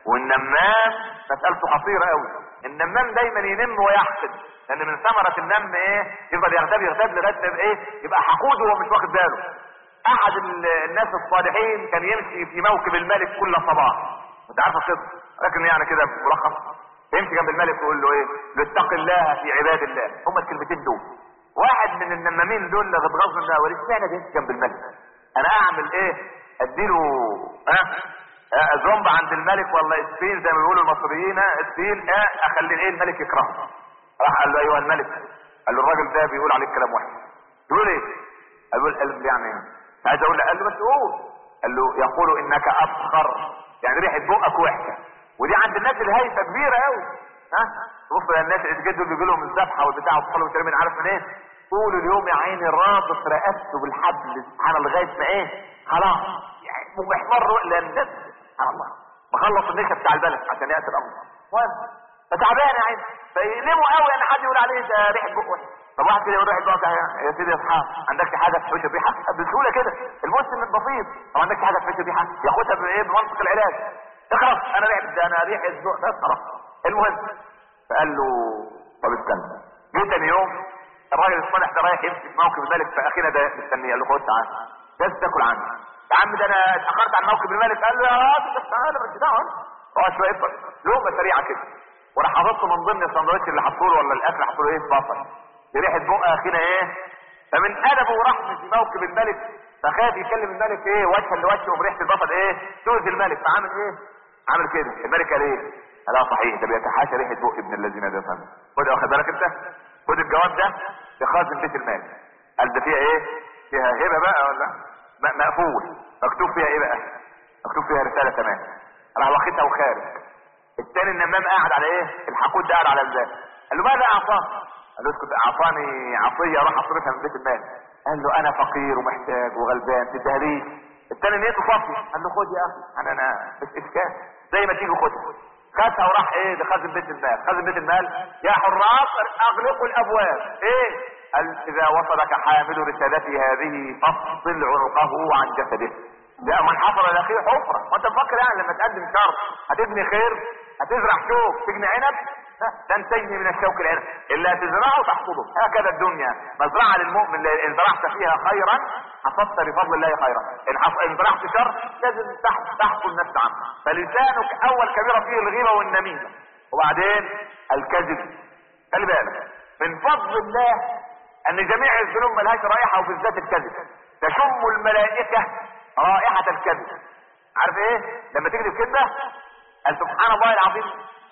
والنمام مسألته خطيرة قوي النمام دايما ينم ويحقد لان من ثمرة النم ايه يفضل يغتاب يغتاب لغاية ما يبقى ايه يبقى حقود وهو مش واخد باله احد ال- الناس الصالحين كان يمشي في موكب الملك كل صباح انت عارف القصة لكن يعني كده ملخص يمشي جنب الملك ويقول له ايه اتق الله في عباد الله هما الكلمتين دول واحد من النمامين دول اللي غضغظ من اول اشمعنى ده يمشي جنب الملك انا اعمل ايه اديله ها أه؟ زومب عند الملك ولا اسفين زي ما بيقولوا المصريين ها اسفين ها اخلي ايه الملك يكرهه راح قال له ايها الملك قال له الراجل ده بيقول عليك كلام وحش يقول ايه قال له قال له يعني مش عايز اقول له قال له بس قول قال له يقول انك ابخر يعني ريحه بقك وحشه ودي عند الناس الهايفه كبيره قوي ها بص يا الناس اللي دول بيجي لهم الذبحه والبتاع وتصلوا وترمين عارف من ايه طول اليوم يا عيني رابط رقبته بالحبل سبحان الله لغايه ما ايه خلاص يعني محمر لان ده سبحان الله مخلص النشا بتاع البلد عشان ياتي الامر المهم فتعبان يا عيني فيلموا قوي ان حد يقول عليه ده ريحه بق وحش طب واحد كده يقول ريحه بق يا- يا سيدي يا اصحاب عندكش حاجه تحوش الريحه بسهوله كده المسلم البسيط طب عندكش حاجه تحوش الريحه ياخدها بايه بمنطق العلاج اخرس انا ريحه ده انا ريحه بق بس خلاص المهم فقال له طب استنى جه تاني يوم الراجل الصالح ده رايح يمسك موكب الملك فاخينا ده مستنيه قال له خد تعالى لازم تاكل عني يا عم ده انا اتاخرت عن موكب الملك قال له يا راجل بس تعالى مش دعوه هو شويه بس لقمه سريعه كده وراح حاطط من ضمن السندوتش اللي حطوا له ولا الاكل حطوا له ايه بصل بريحه بقى اخينا ايه فمن ادبه ورحمه في موكب الملك فخاف يكلم الملك ايه وجها لوجه وريحه البصل ايه تؤذي الملك فعامل ايه عامل كده الملك قال ايه لا صحيح ده بيتحاشى ريحه بق ابن الذين ده فهم خد واخد بالك انت خد الجواب ده لخازن بيت المال قال ده فيها ايه فيها هبه بقى ولا م- مقفول مكتوب فيها ايه بقى مكتوب فيها رساله كمان راح واخدها وخارج التاني النمام قاعد على ايه الحقود ده قاعد على الباب قال له ماذا اعطاه قال له اسكت اعطاني عطيه راح اصرفها من بيت المال قال له انا فقير ومحتاج وغلبان تديها لي التاني نيته صافي قال له خد يا اخي انا انا مش اشكال زي ما تيجي خدها خدها وراح ايه لخازن بيت المال خازن بيت المال يا حراس اغلقوا الابواب ايه قال اذا وصلك حامل رسالتي هذه فافصل عنقه عن جسده ده من حفر لاخيه حفره وانت مفكر يعني لما تقدم شر هتبني خير هتزرع شوك تجني عنب لا، لن تجني من الشوك العنب الا تزرعه تحصده هكذا الدنيا مزرعه للمؤمن ان زرعت فيها خيرا حصدت بفضل الله خيرا ان حص- ان زرعت شر لازم تح- تحصل نفس عنه فلسانك اول كبيره فيه الغيبه والنميمه وبعدين الكذب خلي بالك من فضل الله ان جميع الذنوب ملهاش رائحه وبالذات الكذب تشم الملائكه رائحه الكذب عارف ايه لما تكذب كذبه قال سبحان الله العظيم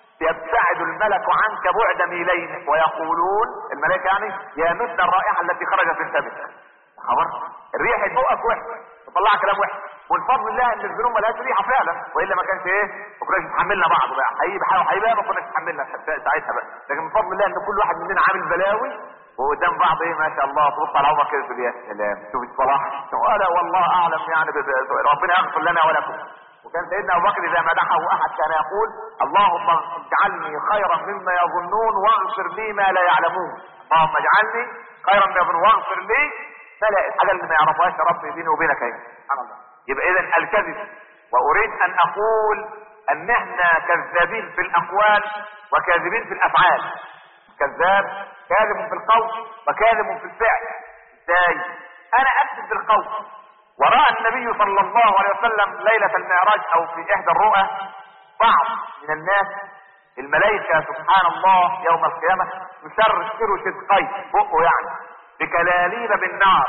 يبتعد الملك عنك بعد ميلين ويقولون الملائكه يعني يا مثل الرائحه التي خرجت من فمك خبر الريح بقك وحش تطلع كلام وحش ومن فضل الله ان الذنوب ملهاش ريحه فعلا والا ما كانش ايه ما كناش نتحملنا بعض بقى حقيقي بحاول حقيقي ما كناش نتحملنا ساعتها بقى لكن من فضل الله ان كل واحد مننا عامل بلاوي وقدام بعض ايه ما شاء الله تبص على عمر كده تقول يا سلام شوف الصلاح ولا والله اعلم يعني ب- ب- ربنا يغفر لنا ولكم وكان سيدنا ابو بكر اذا مدحه احد كان يقول اللهم اجعلني خيرا مما يظنون واغفر لي ما لا يعلمون اللهم اجعلني خيرا مما يظنون واغفر لي ما لا الحاجه اللي ما يعرفهاش يا رب بيني وبينك اهي سبحان الله يبقى اذا الكذب واريد ان اقول ان احنا كذابين في الاقوال وكاذبين في الافعال كذاب كاذب في القول وكاذب في الفعل ازاي انا اكذب بالقول وراى النبي صلى الله عليه وسلم ليلة المعراج او في احدى الرؤى بعض من الناس الملائكة سبحان الله يوم القيامة يشرشر شدقيه بقه يعني بكلاليب بالنار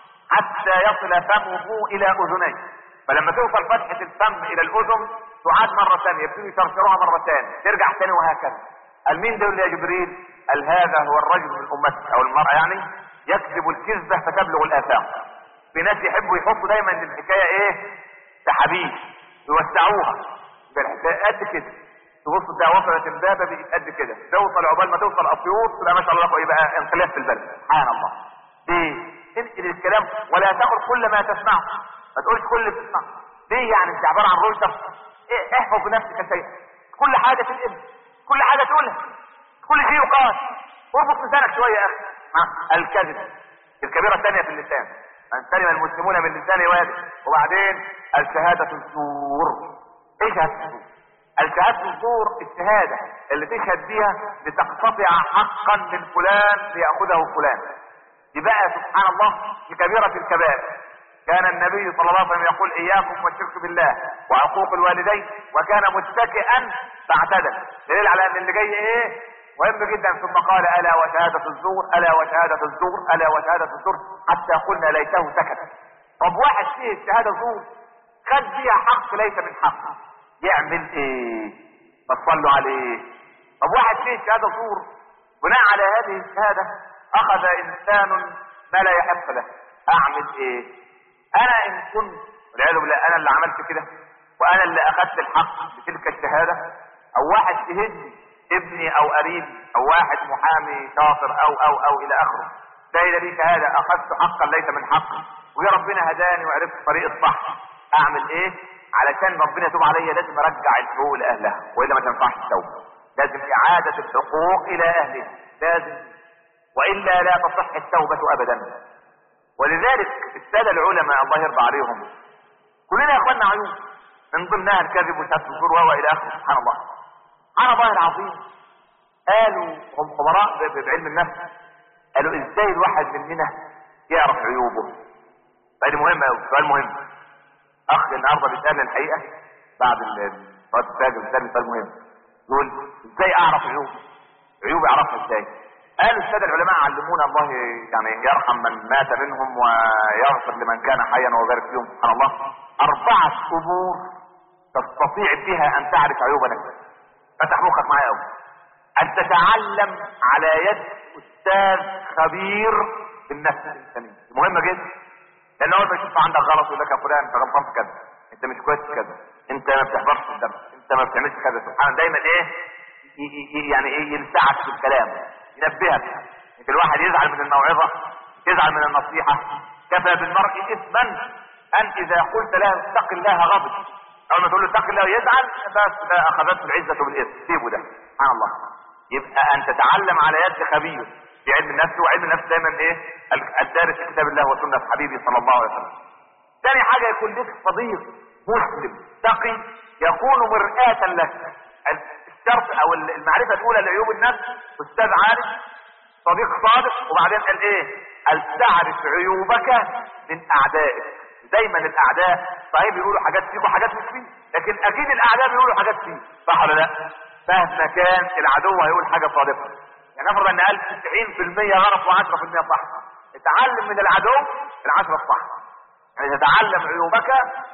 حتى يصل فمه الى اذنيه فلما توصل فتحة الفم الى الاذن تعاد مرة ثانية يبتدي يشرشروها مرة ثانية ترجع ثاني وهكذا قال مين دول يا جبريل قال هذا هو الرجل من امتك او المرأة يعني يكذب الكذبة فتبلغ الافاق في ناس يحبوا يحطوا دايما إن الحكايه ايه سحابيب يوسعوها بالحكايه قد كده تبص ده وصلت امبابه بقت قد كده توصل عقبال ما توصل اسيوط تبقى ما شاء الله يبقى انقلاب في البلد سبحان الله ليه؟ انقل الكلام ولا تقل كل ما تسمعه ما تقولش كل اللي تسمعه ليه يعني انت عباره عن رويتر ايه احفظ بنفسك شيء كل حاجه تنقل كل حاجه تقولها كل شيء يقال اربط لسانك شويه يا اخي ها، الكذب الكبيره الثانيه في اللسان من سلم المسلمون من لسانه ويده وبعدين الشهادة الزور ايه شهادة الزور الشهادة الزور الشهادة اللي تشهد بيها لتقتطع حقا من فلان ليأخذه فلان دي بقى سبحان الله في كبيرة الكبائر كان النبي صلى الله عليه وسلم يقول اياكم والشرك بالله وعقوق الوالدين وكان متكئا فاعتدل دليل على ان اللي جاي ايه مهم جدا ثم قال الا وشهادة الزور الا وشهادة الزور الا وشهادة الزور حتى قلنا ليته سكت طب واحد فيه الشهادة زور خد فيها حق ليس من حقه يعمل ايه ما تصلوا عليه طب واحد فيه الشهادة زور بناء على هذه الشهادة اخذ انسان ما لا يحق له اعمل ايه انا ان كنت والعياذ بالله انا اللي عملت كده وانا اللي اخذت الحق بتلك الشهادة او واحد شهدني ابني او قريبي او واحد محامي شاطر او او او الى اخره شهد لي شهادة اخذت حقا ليس من حقي ويا ربنا هداني وعرفت الطريق الصح اعمل ايه علشان ربنا يتوب عليا لازم ارجع الحقوق لاهلها والا ما تنفعش التوبه لازم اعادة الحقوق الى اهلها لازم والا لا تصح التوبة ابدا ولذلك السادة العلماء الله يرضى عليهم كلنا يا اخواننا عيوب من ضمنها الكذب وشهادة الزور وهو الى اخره سبحان الله سبحان الله العظيم قالوا هم خبراء ب- ب- بعلم النفس قالوا ازاي الواحد مننا يعرف عيوبه فدي مهمة قوي سؤال مهم اخ النهارده بيسالني الحقيقة بعد ال- صلاة الفجر بيسالني سؤال مهم يقول ازاي اعرف عيوبي عيوبي اعرفها ازاي قالوا السادة العلماء علمونا الله يعني يرحم من مات منهم ويغفر لمن كان حيا ويبارك فيهم سبحان الله أربعة أمور تستطيع بها أن تعرف عيوب نفسك فتح مخك معايا قوي أن تتعلم على يد أستاذ خبير في النفس الإنسانية مهمة جدا لأن أول ما يشوف عندك غلط يقول لك يا فلان أنت غلطان في كذا أنت مش كويس في كذا أنت ما بتحضرش في الدرس أنت ما بتعملش كذا سبحان دايما إيه ي- ي- يعني ايه يلسعك في الكلام ينبهك يمكن الواحد يزعل من الموعظة يزعل من النصيحة كفى بالمرء اثما ان اذا قلت له اتق الله غضب اول ما تقول له اتق الله يزعل بس ده اخذته العزة بالاثم سيبه ده سبحان الله يبقى ان تتعلم على يد خبير في علم النفس وعلم النفس دايما ايه الدارس في كتاب الله وسنة حبيبي صلى الله عليه وسلم ثاني حاجة يكون لك صديق مسلم تقي يكون مرآة لك الشرط او المعرفة الاولى لعيوب النفس استاذ عارف صديق صادق وبعدين قال ايه قال تعرف عيوبك من اعدائك دايما الاعداء صحيح بيقولوا حاجات فيك وحاجات مش فيك لكن اكيد الاعداء بيقولوا حاجات فيك صح ولا لا مهما كان العدو هيقول حاجة صادقة يعني نفرض ان قال 90% غلط و10% صح اتعلم من العدو العشرة الصح يعني تتعلم عيوبك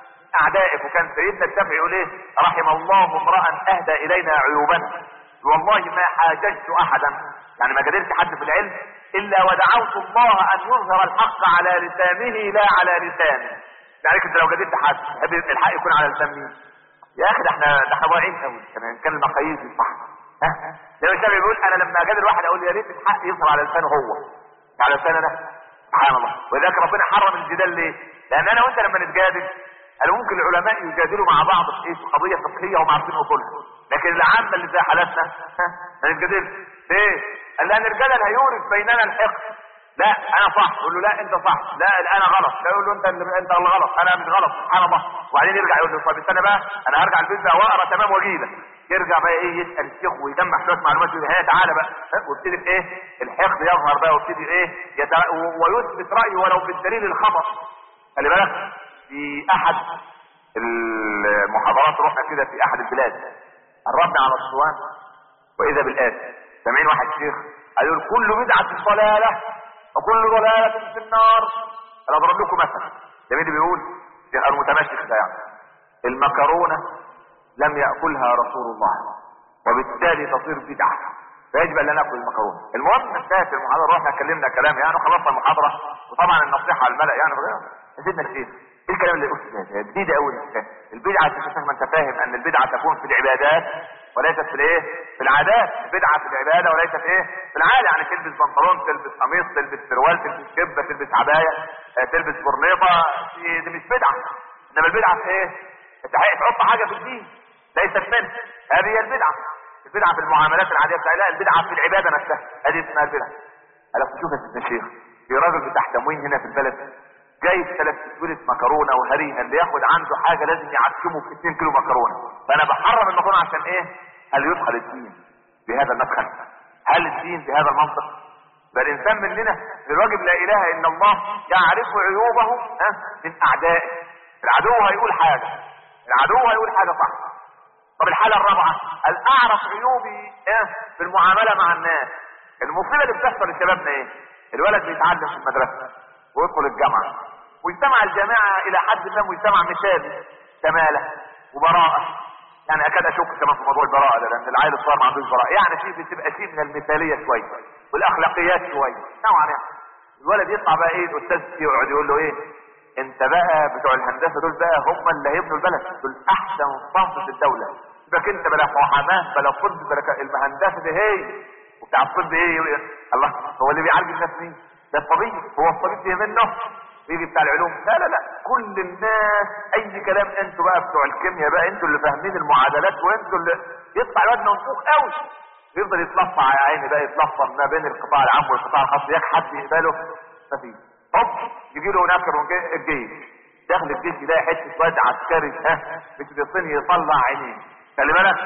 اعدائك وكان سيدنا الشافعي يقول ايه رحم الله امرا اهدى الينا عيوبنا والله ما حاججت احدا يعني ما قدرت حد في العلم الا ودعوت الله ان يظهر الحق على لسانه لا على لسانه يعني انت لو قدرت حد تحب الحق يكون على لسان مين يا اخي ده احنا ده احنا ضايعين قوي كان كان المقاييس دي صح ها زي ما الشافعي بيقول انا لما قادر واحد اقول يا ريت الحق يظهر على لسانه هو على لسانه ده سبحان الله ولذلك ربنا حرم الجدال ليه لان انا وانت لما نتجادل قالوا ممكن العلماء يجادلوا مع بعض في ايه في قضيه فقهيه وهم عارفين اصولها لكن العامه اللي زي حالتنا ها، ما نتجادلش ليه؟ قال لان الجدل هيورث بيننا الحقد لا انا صح يقول له لا انت صح لا انا غلط لا يقول له انت اللي انت اللي غلط انا مش غلط سبحان الله وبعدين يرجع يقول له طب استنى بقى انا هرجع البيت بقى واقرا تمام واجي لك يرجع بقى ايه يسال الشيخ ويجمع شويه معلومات يقول هي تعالى بقى ها، ويبتدي في ايه الحقد يظهر بقى ويبتدي ايه يتع... ويثبت رايه ولو بالدليل الخطا خلي بالك في احد المحاضرات رحنا كده في احد البلاد قربنا على اسوان واذا بالاتي سامعين واحد شيخ قال يقول كل بدعه ضلاله وكل ضلاله في النار انا اضرب لكم مثلا ده مين اللي بيقول الشيخ المتمسك ده يعني المكرونه لم ياكلها رسول الله وبالتالي تصير بدعه فيجب ان لا ناكل المكرونه المهم انتهت المحاضره رحنا اتكلمنا كلام يعني وخلصنا المحاضره وطبعا النصيحه على الملا يعني يا سيدنا الشيخ ايه الكلام اللي قلت ده جديد قوي البدعه انت ما انت فاهم ان البدعه تكون في العبادات وليست في الايه في العادات البدعه في العباده وليست ايه في العاده يعني تلبس بنطلون تلبس قميص تلبس سروال تلبس كبه تلبس عبايه آه، تلبس برنيطه دي دي مش بدعه انما البدعه في ايه انت تحط حاجه في الدين ليست منه هذه هي البدعه البدعه في المعاملات العاديه بتاع لا البدعه في العباده نفسها هذه اسمها البدعه قال لك شوف يا سيدنا الشيخ في راجل بتاع تموين هنا في البلد جايب ثلاث سويلة مكرونه وهريها اللي ياخد عنده حاجه لازم يعشمه في 2 كيلو مكرونه فانا بحرم المكرونه عشان ايه؟ هل يدخل الدين بهذا المدخل؟ هل الدين بهذا المنطق؟ فالانسان مننا الواجب لا اله الا الله يعرف عيوبه ها من اعدائه العدو هيقول حاجه العدو هيقول حاجه صح طب الحاله الرابعه قال اعرف عيوبي ايه في المعامله مع الناس المصيبه اللي بتحصل لشبابنا ايه الولد بيتعلم في المدرسه ويدخل الجامعه مجتمع الجامعه الى حد ما مجتمع مثالي كماله وبراءه يعني اكاد اشك كمان في موضوع البراءه ده لان العيل الصغير ما عندوش براءه يعني في بتبقى شيء من المثاليه شويه والاخلاقيات شويه نوعا يعني الولد يطلع بقى ايه الاستاذ يقعد يقول له ايه انت بقى بتوع الهندسه دول بقى هم اللي هيبنوا البلد دول احسن صنف في الدوله سيبك انت بلا محاماه بلا طب بلا ك- الهندسه دي هي وبتاع الطب ايه يقول- الله هو اللي بيعالج الناس مين؟ ده الطبيب هو الطبيب فيه منه ويجي بتاع العلوم لا لا لا كل الناس اي كلام انتوا بقى بتوع الكيمياء بقى انتوا اللي فاهمين المعادلات وانتوا اللي يطلع الواد منفوخ قوي يفضل يتلفع يا عيني بقى يتلفظ ما بين القطاع العام والقطاع الخاص ياك حد يقبله مفيش هوب يجي له هناك من جي- الجيش داخل الجيش يلاقي حته واد عسكري ها مش بيصين يطلع عينيه خلي بالك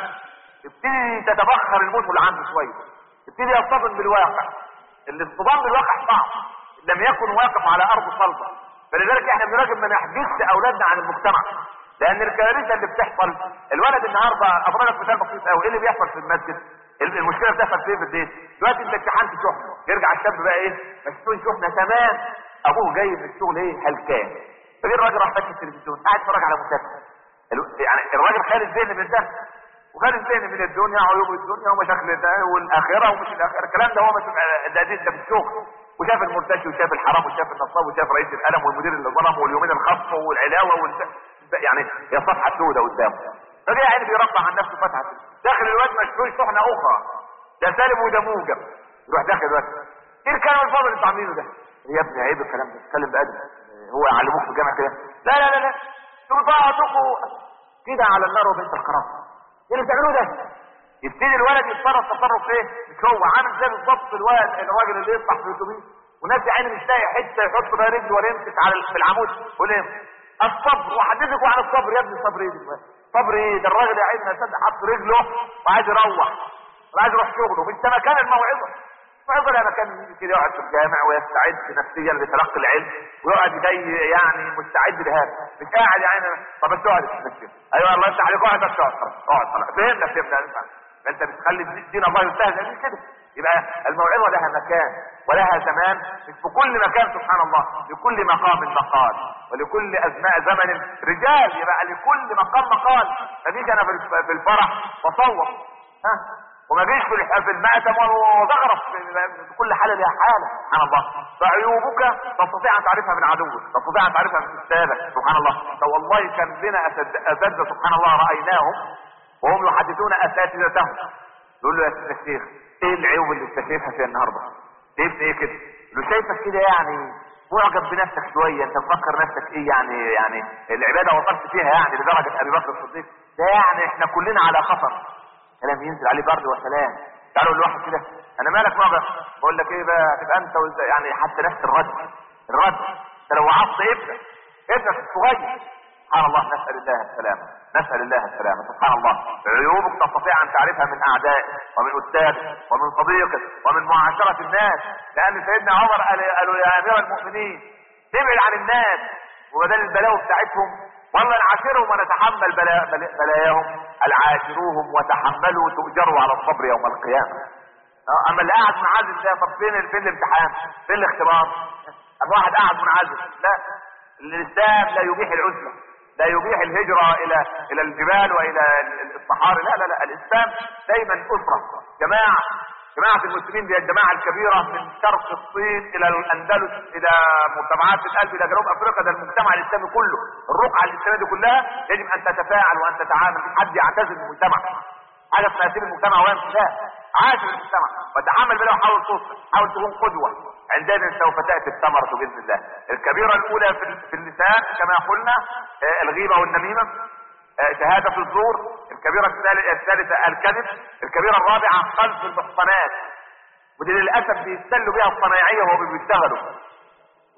يبتدي تتبخر الموت اللي عنده شويه يبتدي يصطدم بالواقع الاصطدام بالواقع صعب لم يكن واقف على ارض صلبه فلذلك احنا بنراجع ما نحجزش اولادنا عن المجتمع لان الكارثه اللي بتحصل الولد النهارده اضرب لك مثال بسيط قوي ايه اللي بيحصل في المسجد ال- المشكله بتحصل فين في البيت دلوقتي انت امتحنت شحنه يرجع الشاب بقى ايه مشحون شحنه تمام ابوه جاي من الشغل ايه هلكان فجي الراجل راح فاتح التلفزيون قاعد يتفرج على مسلسل ال- يعني الراجل خارج ذهن من ده وخارج ذهن من الدنيا عيوب الدنيا ومشاكل ده والاخره ومش الاخره الكلام ده هو مش ده ده ده في الشغل وشاف المرتشي وشاف الحرام وشاف النصاب وشاف رئيس القلم والمدير اللي ظلم واليومين الخصم والعلاوه وال... يعني هي صفحه سوداء قدامه فجاي يعني بيرفع عن نفسه فتحه داخل الواد مشحون شحنه اخرى ده سالب وده موجب يروح داخل الواد ايه الكلام الفاضل اللي انتوا عاملينه ده؟ يا ابني عيب الكلام ده اتكلم بادب هو يعلموك في الجامعه كده لا لا لا لا ترفعتكم كده على النار وبنت القرار ايه اللي بتعملوه ده؟ يبتدي الولد يتصرف تصرف ايه؟ مش هو عامل زي بالظبط الولد الراجل اللي يطلع في الاتوبيس وناس يا عيني مش لاقي حته يحط فيها رجله ولا يمسك على في العمود يقول ايه؟ الصبر وحدثكم عن الصبر يا ابني صبر ايه دلوقتي؟ صبر ايه؟ ده الراجل يا عيني ما صدق حط رجله وعايز يروح وعايز يروح شغله مش ده مكان الموعظه الموعظه ده مكان يجي كده يقعد في الجامع ويستعد نفسيا لتلقي العلم ويقعد جاي يعني مستعد لهذا مش قاعد يا عيني طب بس اقعد استنى ايوه الله يفتح عليك اقعد بس اقعد خلاص اقعد خلاص فهمنا فهمنا ينفع انت بتخلي دين الله يستهزأ بيه كده يبقى الموعظه لها مكان ولها زمان مش في كل مكان سبحان الله لكل مقام مقال ولكل ازماء زمن رجال يبقى لكل مقام مقال ما فيش انا في- في الفرح بصوت ها وما جيش في الح- في المأتم وزغرف في- في كل حاله لها حاله سبحان الله فعيوبك تستطيع ان تعرفها من عدوك تستطيع ان تعرفها من استاذك سبحان الله فوالله كان لنا أسد- اساتذه سبحان الله رايناهم وهم يحدثون اساتذتهم يقول له يا سيدنا الشيخ ايه العيوب اللي انت شايفها فيها النهارده؟ شايف ايه كده؟ يقول له شايفك كده يعني معجب بنفسك شويه انت مفكر نفسك ايه يعني يعني العباده وصلت فيها يعني لدرجه ابي بكر الصديق ده يعني احنا كلنا على خطر كلام ينزل عليه برد وسلام تعالوا الواحد كده انا مالك معجب بقول لك ايه بقى تبقى انت وإنت- يعني حتى نفس الرد الرد انت لو وعظت ابنك ابنك الصغير سبحان الله نسال الله السلامه نسال الله السلامه سبحان الله عيوبك تستطيع ان تعرفها من اعدائك ومن استاذك ومن صديقك ومن معاشره الناس لان سيدنا عمر قال قالوا يا امير المؤمنين نبعد عن الناس وبدل البلاوي بتاعتهم والله نعاشرهم ونتحمل بلا بلا- بلاياهم العاشروهم وتحملوا تؤجروا على الصبر يوم القيامه آه، اما اللي قاعد منعزل ده طب فين فين الامتحان؟ فين الاختبار؟ اما واحد قاعد منعزل لا الاسلام لا يبيح العزله لا يبيح الهجره الى الى الجبال والى ال- الصحاري لا لا لا الاسلام دايما اسره جماعه جماعة المسلمين هي الجماعة الكبيرة من شرق الصين إلى الأندلس إلى مجتمعات القلب إلى جنوب أفريقيا ده المجتمع الإسلامي كله الرقعة الإسلامية دي كلها يجب أن تتفاعل وأن تتعامل مش حد يعتزل المجتمع حاجه اسمها سيب المجتمع ويمشي لا عاشر المجتمع وتعامل بلا وحاول توصل حاول تكون قدوه عندئذ سوف تاتي الثمره باذن الله الكبيره الاولى في ال- في اللسان كما قلنا آه، الغيبه والنميمه آه، شهاده الزور الكبيره الثالث- الثالثه الكذب الكبيره الرابعه خلف المحصنات ودي للاسف بيستلوا بيها الصنايعيه وهم بيشتغلوا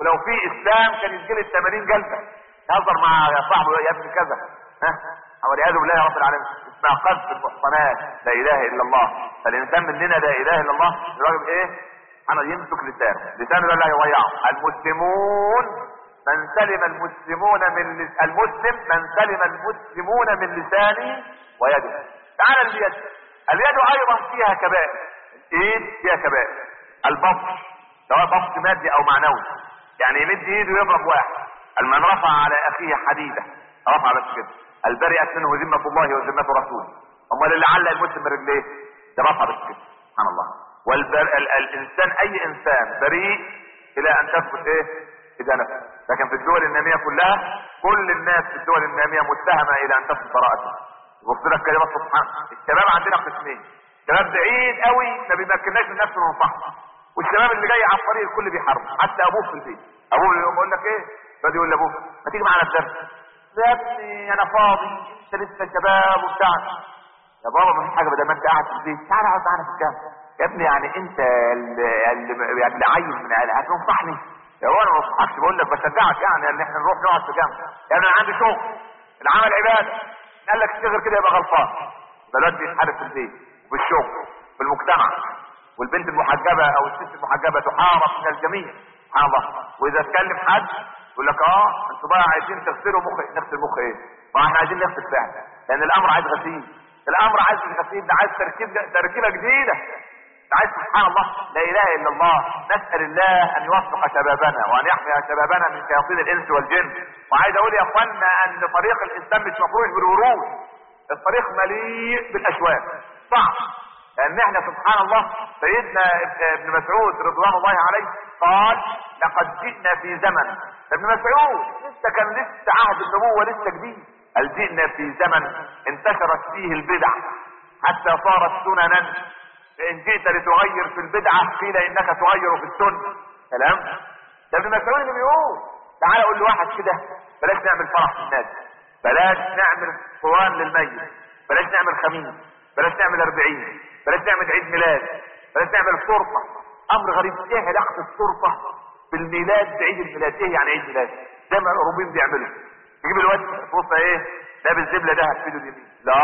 ولو في اسلام كان يتجلد 80 جلده يهزر مع يا صاحبه يا ابن كذا ها والعياذ بالله يا رب العالمين اسمها قذف المحصنات لا اله الا الله فالانسان مننا لا اله الا الله الراجل ايه انا يمسك لسانه لسانه ده لا يضيعه المسلمون من سلم المسلمون من لس... المسلم من سلم المسلمون من لسانه ويده تعال اليد اليد ايضا فيها كبائر الايد فيها كبائر البطش سواء بطش مادي او معنوي يعني يمد ايده يضرب واحد المن رفع على اخيه حديده رفع بس كده البرئت منه ذمه الله وذمه رسوله امال اللي علق المسلم برجليه ده رفع بس كده سبحان الله والبر... ال... الانسان اي انسان بريء الى ان تثبت ايه اذا نفسه لكن في الدول الناميه كلها كل الناس في الدول الناميه متهمه الى ان تثبت براءتها بص لك كلمات سبحان الشباب عندنا قسمين شباب بعيد قوي ما بيمكنناش من نفسه من صح والشباب اللي جاي على الطريق الكل بيحاربه حتى ابوه في البيت ابوه اللي يقول لك ايه يقعد يقول لابوه ما تيجي معانا الدرس يا ابني انا فاضي انت لسه شباب وبتاع يا بابا ما فيش حاجه بدل ما انت قاعد في البيت تعالى اقعد معانا في الجامع يا ابني يعني انت اللي اللي يعني اللي عايز من عيالي هتنصحني يا هو انا ما بنصحكش بقول لك بشجعك يعني ان احنا نروح نقعد في الجامع يا ابني انا عندي شغل العمل عباده قال لك اشتغل كده يبقى غلطان الولاد بيتحارب في البيت وفي الشغل في المجتمع والبنت المحجبه او الست المحجبه تحارب من الجميع سبحان الله واذا اتكلم حد يقول لك اه انتوا بقى عايزين تغسلوا مخ نغسل مخ ايه؟ ما احنا عايزين نغسل فعلا لان الامر عايز غسيل الامر عايز غسيل ده عايز تركيب تركيبه جديده ده عايز سبحان الله لا اله الا الله نسال الله ان يوفق شبابنا وان يحمي شبابنا من شياطين الانس والجن وعايز اقول يا اخوانا ان طريق الاسلام مش مفروش بالورود الطريق مليء بالاشواك صعب لان احنا سبحان الله سيدنا ابن مسعود رضوان الله عليه قال لقد جئنا في زمن ابن مسعود لسه كان لسه عهد النبوه لسه جديد قال جئنا في زمن انتشرت فيه البدع حتى صارت سننا فان جئت لتغير في البدعه قيل انك تغير في السنه كلام ده ابن مسعود اللي بيقول تعال قول لواحد كده بلاش نعمل فرح في الناس بلاش نعمل قران للميت بلاش نعمل خميس بلاش نعمل اربعين بلاش نعمل عيد ميلاد بلاش نعمل صرفة امر غريب ايه علاقة الصرفة بالميلاد بعيد الميلاد ايه يعني عيد ميلاد زي ما الاوروبيين بيعملوا تجيب الواد صرفة ايه لابس زبلة دهب في ايده اليمين لا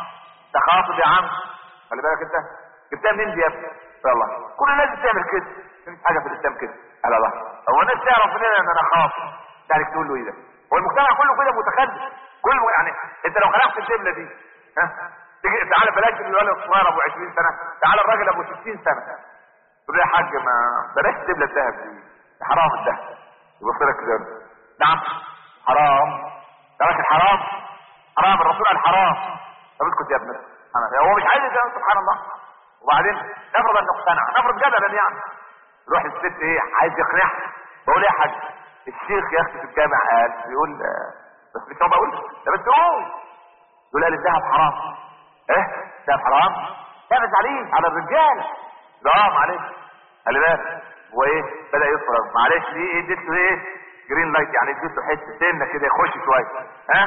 ده خاطب يا عم خلي بالك انت جبتها منين دي يا ابني يلا كل الناس بتعمل كده مفيش حاجة في الاسلام كده لا لا هو الناس تعرف منين ان انا خاطب يعني تقول له ايه ده هو المجتمع كله كده متخلف كله يعني انت لو خلقت الزبلة دي ها تيجي تعالى بلاش الولد الصغير ابو 20 سنه تعالى الراجل ابو 60 سنه تقول له يا حاج ما بلاش تبلى الذهب دي حرام الذهب يبص لك كده نعم حرام يا راجل حرام حرام الرسول قال حرام طب اسكت يا ابني هو مش عايز يتجوز سبحان الله وبعدين نفرض انه اقتنع نفرض جدلا يعني يروح الست ايه عايز يقنعها بقول يا حاج الشيخ يا اختي في الجامع قال بيقول بس مش هو بقول ده بس قول يقول قال الذهب حرام ايه ده حرام لا بس عليه على الرجال لا معلش خلي بالك هو ايه بدا يصرف معلش دي ايه اديت له ايه جرين لايت يعني اديت له حته سنه كده يخش شويه ها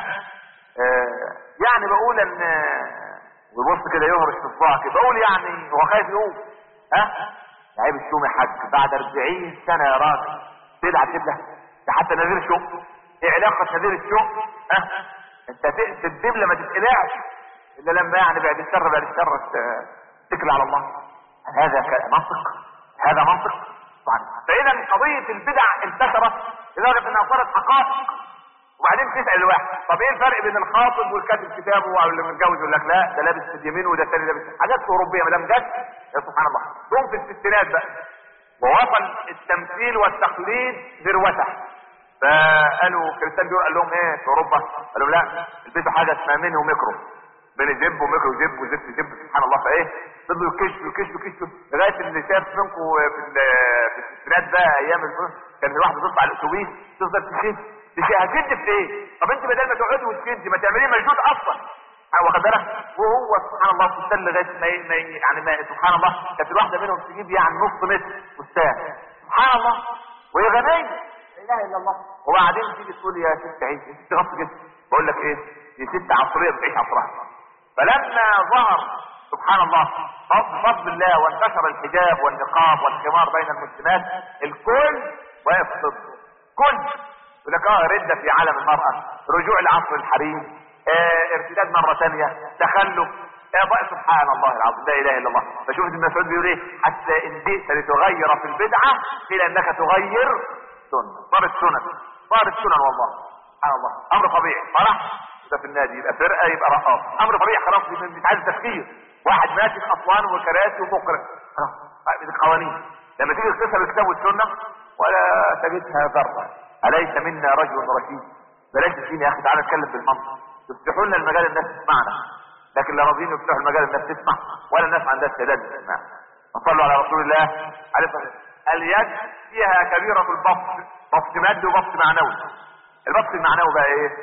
آه يعني بقول ان ويبص كده يهرش في صباعه كده بقول يعني هو خايف يقوم ها عيب الشوم يا حاج بعد 40 سنه يا راجل تدعى تبله ده حتى نذير شوم ايه علاقه نذير الشوم ها انت تدبله ما تتقلعش الا لما يعني بعد الشر بعد الشر تكل على الله هذا منطق هذا منطق طبعا فاذا قضيه البدع انتشرت لدرجه انها صارت حقائق وبعدين تسال الواحد طب ايه الفرق بين الخاطب والكاتب كتابه او اللي متجوز يقول لك لا ده لابس في اليمين وده الثاني لابس حاجات اوروبيه ما دام جت يا سبحان الله ثم في الستينات بقى ووصل التمثيل والتقليد ذروته فقالوا كريستيان ديور قال لهم ايه في اوروبا قالوا لا البسوا حاجه اسمها ميني وميكرو بين جيب وميكرو جيب وزفت جيب سبحان الله فايه فضلوا يكشفوا يكشفوا يكشفوا لغايه اللي شاف منكم في في الستينات بقى ايام الفرن كان الواحد بيبص على الاتوبيس تفضل تشد تشد هتشد في ايه؟ طب انت بدل ما تقعدي وتشدي ما تعمليه مجهود اصلا واخد بالك وهو سبحان الله فستان لغايه ما ما يعني ما سبحان الله كانت الواحده منهم تجيب يعني نص متر فستان سبحان الله وهي غنيه لا اله الا الله وبعدين تيجي تقول يا ست عيش انت غصب جدا بقول لك ايه دي ست عصريه بتعيش عصرها فلما ظهر سبحان الله بفضل الله وانتشر الحجاب والنقاب والخمار بين المسلمات الكل واقف ضده كل يقول لك اه ردة في عالم المرأة رجوع لعصر الحريم اه ارتداد مرة ثانية تخلف يا بقى سبحان الله العظيم لا اله الا الله فشوف ابن مسعود بيقول ايه حتى ان جئت لتغير في البدعة قيل انك تغير سنة صارت سنن صارت سنن والله سبحان الله امر طبيعي فرح ده في النادي يبقى فرقة يبقى رقاص امر طبيعي خلاص مش عايز تفكير واحد ماسك اسوان وكراسي ومقرئ خلاص دي القوانين لما تيجي تكتسب الكتاب والسنة ولا تجدها ذرة أليس منا رجل رشيد بلاش الدين يا أخي تعالى نتكلم بالمنطق تفتحوا لنا المجال الناس تسمعنا لكن لا راضيين يفتحوا المجال الناس تسمع ولا الناس عندها استعداد تسمع وصلوا على رسول الله عليه الصلاة والسلام اليد فيها كبيرة البسط بسط مادي وبسط معنوي البسط المعنوي بقى ايه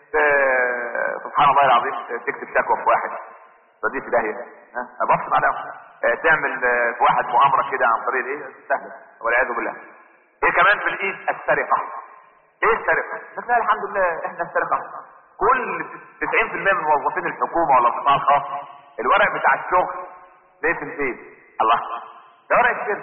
اه سبحان الله العظيم تكتب شكوى في واحد توديه في داهيه ها بسط معنوي اه تعمل في واحد مؤامره كده عن طريق ايه سهله والعياذ بالله ايه كمان في الايد السرقه ايه السرقه بس لا الحمد لله احنا السرقه كل 90% من موظفين الحكومه ولا القطاع الخاص الورق بتاع الشغل ليه في البيت الله ده ورق الشركه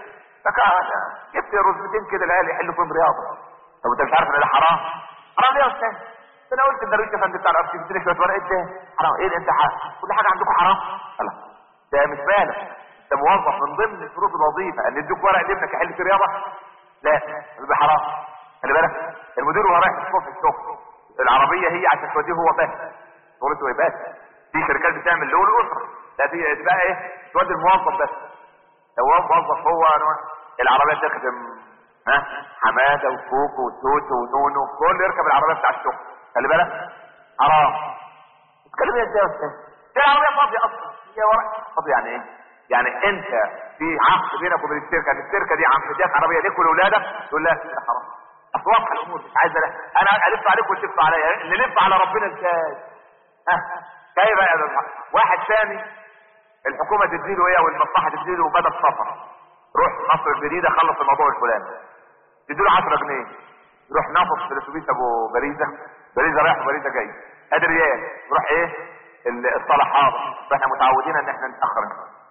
جبت رزمتين كده العيال يحلوا فيهم رياضه طب انت مش عارف ان ده حرام حرام ليه يا استاذ انا قلت الدرويش يا فندم بتاع الارشيف اديني شويه ورق ده حرام ايه ده انت حرام كل حاجه عندكم حرام الله ده مش بالغ انت موظف من ضمن شروط الوظيفه ان يدوك ورق لابنك يحل في رياضه لا يبقى حرام خلي بالك المدير وهو رايح الصبح الشغل العربيه هي عشان توديه هو بس شغلته ايه بس في شركات بتعمل له الاسره لا دي تبقى ايه تودي الموظف بس لو هو موظف هو العربيه تخدم ها حماده وفوكو وتوتو ونونو كل يركب العربيه بتاع الشغل خلي بالك حرام تتكلم ازاي يا استاذ دي العربيه فاضيه اصلا هي ورق فاضيه يعني ايه يعني انت في عقد بينك وبين الشركه ان الشركه دي عم تديك عربيه ليك ولولادك تقول لا ده حرام اصل واضحه الامور مش عايز انا انا الف عليك وتلف عليا نلف على ربنا ازاي ها كيف بقى واحد ثاني الحكومه تديله ايه والمصلحه تديله بدل سفر روح مصر الجديده خلص الموضوع الفلاني تديله 10 جنيه يروح نافض في الاتوبيس ابو باريزه باريزه رايح وباريزه جاي ادي ريال يروح ايه الصلاه حاضر فاحنا متعودين ان احنا نتاخر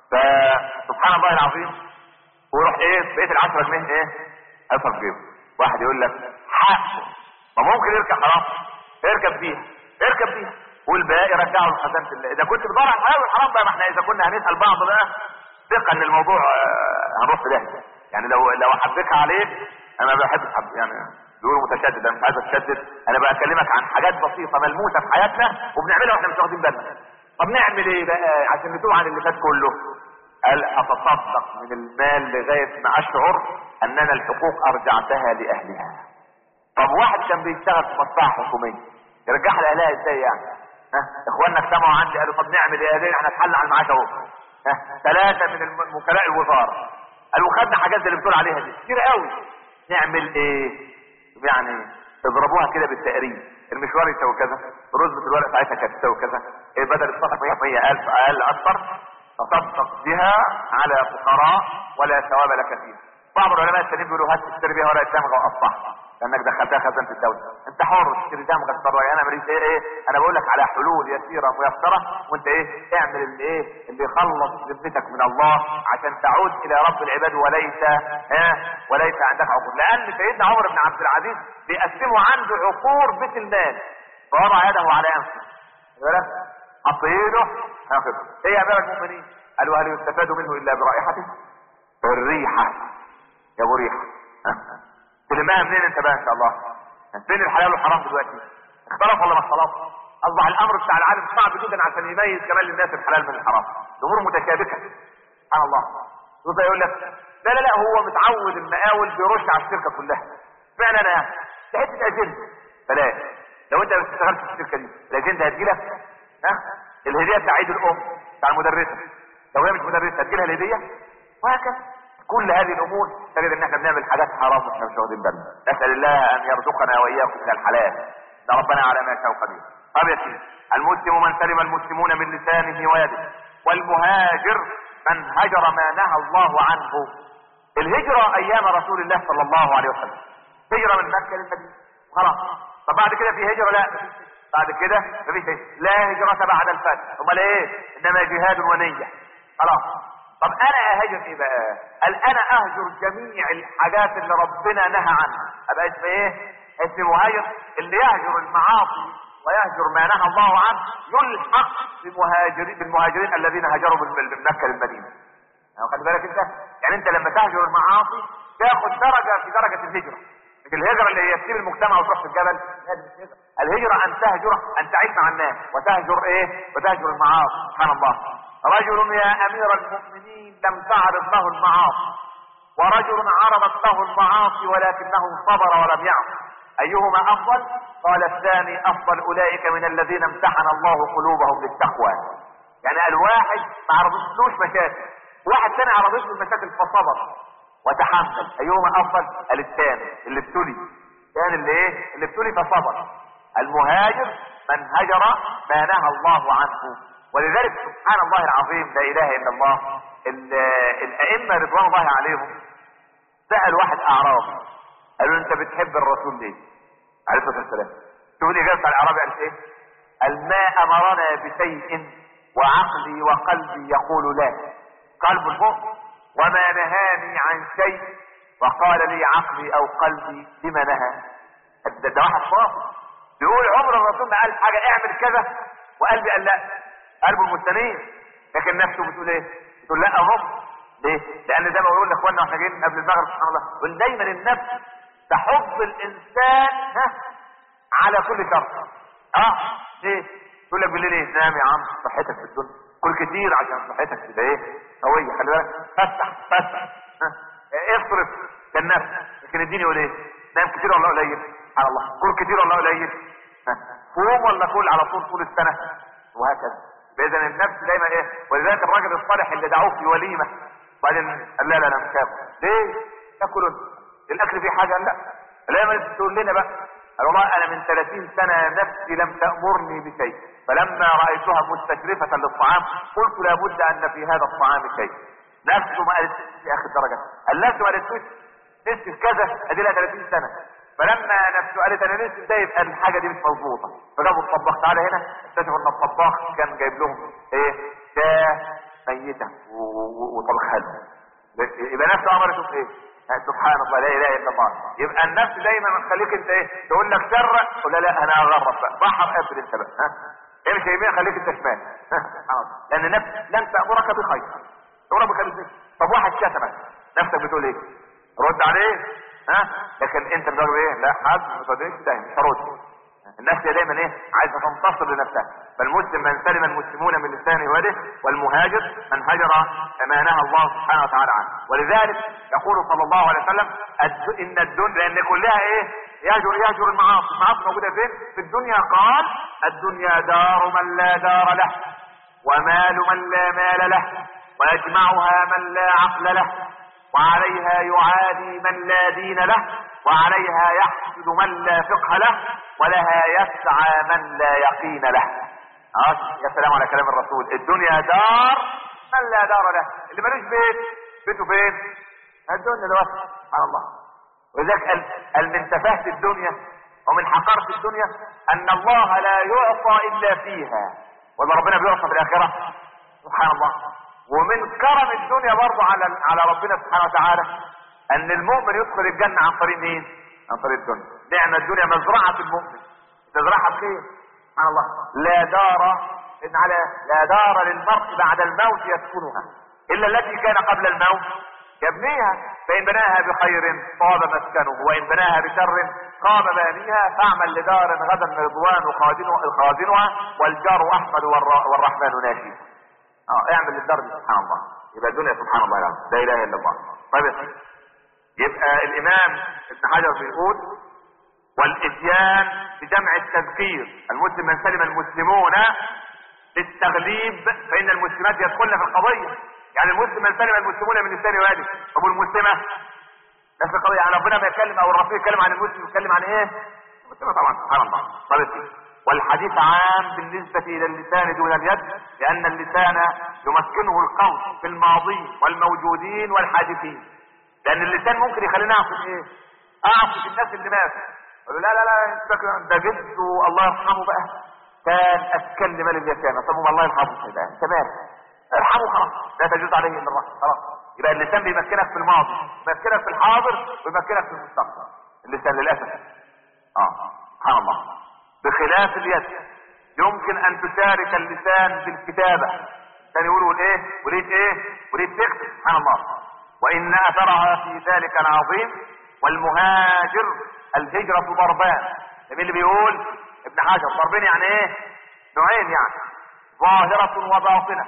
فسبحان الله العظيم ويروح ايه بقيه ال 10 جنيه ايه اصرف جيبه واحد يقول لك حقه ما ممكن يركب حرام اركب بيها اركب بيها والباقي رجعه لخزانه الله اذا كنت بتدور على الحلال والحرام بقى ما احنا اذا كنا هنسال بعض بقى ثقه ان الموضوع آه هنروح في ده يعني لو لو حبيتها عليك انا ما بحبش حب يعني بيقولوا متشدد انا مش عايز اتشدد انا بكلمك عن حاجات بسيطه ملموسه في حياتنا وبنعملها واحنا مش واخدين بالنا طب نعمل ايه بقى عشان نتوب عن اللي فات كله قال اتصدق من المال لغايه ما اشعر اننا الحقوق ارجعتها لاهلها طب واحد كان بيشتغل في مصلحه حكوميه يرجعها لاهلها ازاي يعني ها اخواننا اجتمعوا عندي قالوا طب نعمل ايه دي احنا نتحل على المعاش اهو ها ثلاثه من الم- وكلاء الوزاره قالوا خدنا حاجات زي اللي بتقول عليها دي كتير قوي نعمل ايه يعني اضربوها كده بالتقريب المشوار يساوي كذا رزمة الورق ساعتها كانت تساوي كذا إيه بدل الصدقة 100 ألف أقل أكثر تصدق بها على فقراء ولا ثواب لك فيها بعض العلماء التانيين بيقولوا هات تشتري بيها ورقة دمغة وقطعها لانك دخلتها خزانة الدولة انت حر تشتري دمغة تطلع انا ماليش ايه ايه انا بقول لك على حلول يسيرة ميسرة وانت ايه اعمل اللي ايه اللي يخلص ذمتك من الله عشان تعود الى رب العباد وليس ها وليس عندك عقود لان سيدنا عمر بن عبد العزيز بيقسموا عنده عقور بيت المال فوضع يده على انفه بالك حط ايده هاخد ايه يا امير المؤمنين قالوا هل يستفاد منه الا برائحته الريحه يا ابو ريحه تلمها منين انت بقى ان شاء الله فين الحلال والحرام دلوقتي اختلف ولا ما اختلف اصبح الامر بتاع العالم صعب جدا عشان يميز كمان للناس الحلال من الحرام الامور متشابكه سبحان الله يبقى يقول لك لا لا لا هو متعود المقاول بيرش على الشركه كلها فعلا انا ده حته اجنده بلاش لو انت ما بتشتغلش في الشركه دي الاجنده هتجيلك ها الهديه بتاع عيد الام بتاع المدرسه لو هي مش مدرسه هتجيلها الهديه وهكذا كل هذه الامور تجد ان احنا بنعمل حاجات حرام واحنا مش واخدين بالنا نسال الله ان يرزقنا واياكم من الحلال ده ربنا على ما يشاء قدير طب يا سيدي المسلم من سلم المسلمون من لسانه ويده والمهاجر من هجر ما نهى الله عنه الهجرة ايام رسول الله صلى الله عليه وسلم هجرة من مكة للمدينة خلاص طب بعد كده في هجرة لا بعد كده مفيش هجرة لا هجرة بعد الفتح امال ايه انما جهاد ونية خلاص طب انا اهاجر ايه بقى قال انا اهجر جميع الحاجات اللي ربنا نهى عنها ابقى اسمه ايه اسم مهاجر اللي يهجر المعاصي ويهجر ما نهى الله عنه يلحق بمهاجرين بالمهاجرين الذين هاجروا من من مكه للمدينه يعني خلي بالك انت يعني انت لما تهجر المعاصي تاخد درجه في درجه الهجره مش الهجره اللي هي تسيب المجتمع وتروح في الجبل لا دي مش هجرة. الهجره ان تهجر ان تعيش مع الناس وتهجر ايه وتهجر المعاصي سبحان الله رجل يا امير المؤمنين لم تعرض له المعاصي ورجل عرضت له المعاصي ولكنه صبر ولم يعصي ايهما افضل قال الثاني افضل اولئك من الذين امتحن الله قلوبهم للتقوى يعني الواحد ما عرضتلوش مشاكل واحد ثاني عرضت له المشاكل فصبر وتحمل ايهما افضل قال الثاني اللي ابتلي الثاني اللي ايه اللي ابتلي فصبر المهاجر من هجر ما نهى الله عنه ولذلك سبحان الله العظيم لا اله الا الله ال- الائمه رضوان الله عليهم سال واحد اعرابي قالوا له انت بتحب الرسول ليه؟ عليه الصلاه والسلام شوف الاجابه على الاعرابي قال ايه؟ قال ما امرنا بشيء وعقلي وقلبي يقول لا قلب المؤمن وما نهاني عن شيء وقال لي عقلي او قلبي لما نهى ده, ده واحد صافي بيقول عمر الرسول ما قال حاجه اعمل كذا وقلبي قال لا قلبه المستنير لكن نفسه بتقول ايه؟ بتقول لا اهو ليه؟ لان زي ما بقول لاخواننا واحنا جايين قبل المغرب سبحان الله يقول دايما النفس تحب الانسان ها على كل شر اه ليه؟ تقول لك بالليل ايه؟ نام يا عم صحتك في الدنيا كل كتير عشان صحتك تبقى ايه؟ قويه خلي بالك فتح فتح ها اصرف كالنفس لكن الدين يقول ايه؟ نام كتير ولا قليل؟ سبحان الله كل كتير ولا قليل؟ ها قوم ولا كل على طول طول السنه وهكذا اذا النفس دايما ايه ولذلك الراجل الصالح اللي دعوه في وليمه وبعدين قال لا لا لا مش هاكل ليه؟ تاكل انت الاكل فيه حاجه لا لا ما تقول لنا بقى قال والله انا من 30 سنه نفسي لم تامرني بشيء فلما رايتها مستشرفه للطعام قلت لابد ان في هذا الطعام شيء نفسه ما قالت يا اخي الدرجه قال نفسه ما قالتوش نفسي في كذا ادي لها 30 سنه فلما نفسه قالت انا نفسي ده يبقى الحاجه دي مش مظبوطه فجابوا الطباخ تعالى هنا اكتشفوا ان الطباخ كان جايب لهم ايه شاه ميته وطبخها لهم يبقى نفسه امرته في ايه؟ سبحان الله لا اله الا الله يبقى النفس دايما تخليك انت ايه تقول لك شر ولا لا انا اغرب بقى بحر قبل انت بقى ها امشي يمين خليك انت شمال ها سبحان الله لان النفس لن تامرك بخير تامرك بخير طب واحد شتمك نفسك بتقول ايه رد عليه ها لكن انت بتقول ايه لا حد ما تقولش ده مش هرد النفس دايما ايه عايزه تنتصر لنفسها فالمسلم من سلم المسلمون من لسانه ويده والمهاجر من هجر ما نهى الله سبحانه وتعالى عنه ولذلك يقول صلى الله عليه وسلم الد... ان الدنيا لان كلها ايه يهجر يهجر المعاصي المعاصي موجوده فين في الدنيا قال الدنيا دار من لا دار له ومال من لا مال له ويجمعها من لا عقل له وعليها يعادي من لا دين له وعليها يحسد من لا فقه له ولها يسعى من لا يقين له اه يا سلام على كلام الرسول الدنيا دار من لا دار له اللي ملوش بيت بيته فين الدنيا ده سبحان الله ولذلك قال قال من تفاهة الدنيا ومن حقارة الدنيا ان الله لا يعطى الا فيها ولا ربنا بيعطى في الاخرة سبحان الله ومن كرم الدنيا برضه على على ربنا سبحانه وتعالى ان المؤمن يدخل الجنه عن طريق مين؟ عن طريق الدنيا. نعم الدنيا مزرعه المؤمن. تزرعها بخير. سبحان الله. لا دار ان على لا دار للمرء بعد الموت يسكنها الا التي كان قبل الموت يبنيها فان بناها بخير طاب مسكنه وان بناها بشر خاب بانيها فاعمل لدار غدا رضوان خازنها والجار احمد والرحمن ناشيه. اه اعمل للدرجة سبحان الله يبقى الدنيا سبحان الله العظيم لا اله الا الله طيب يبقى الامام ابن حجر بيقول والاتيان بجمع التذكير المسلم من سلم المسلمون للتغليب فان المسلمات يدخلن في القضيه يعني المسلم من سلم المسلمون من لسان والده طب والمسلمه نفس القضيه يعني ربنا ما يتكلم او الرسول يتكلم عن المسلم يتكلم عن ايه؟ المسلمه طبعا سبحان الله طيب والحديث عام بالنسبة إلى اللسان دون اليد لأن اللسان يمكنه القول في الماضي والموجودين والحادثين لأن اللسان ممكن يخلينا أعصف إيه؟ أعصف الناس اللي ماتوا يقول لا لا لا انت فاكر ده جده الله يرحمه بقى كان أسكن مال اليتامى طب الله يرحمه كده أنت مالك ارحمه خلاص لا تجوز عليه الا الرحمه خلاص يبقى اللسان بيمكنك في الماضي بيمكنك في الحاضر ويمكنك في المستقبل اللسان للاسف اه سبحان الله بخلاف اليد يمكن ان تشارك اللسان بالكتابه كان يقولوا ايه وليد ايه وليد تكتب سبحان الله وان اثرها في ذلك العظيم والمهاجر الهجرة ضربان مين اللي بيقول ابن حجر ضربين يعني ايه نوعين يعني ظاهرة وباطنة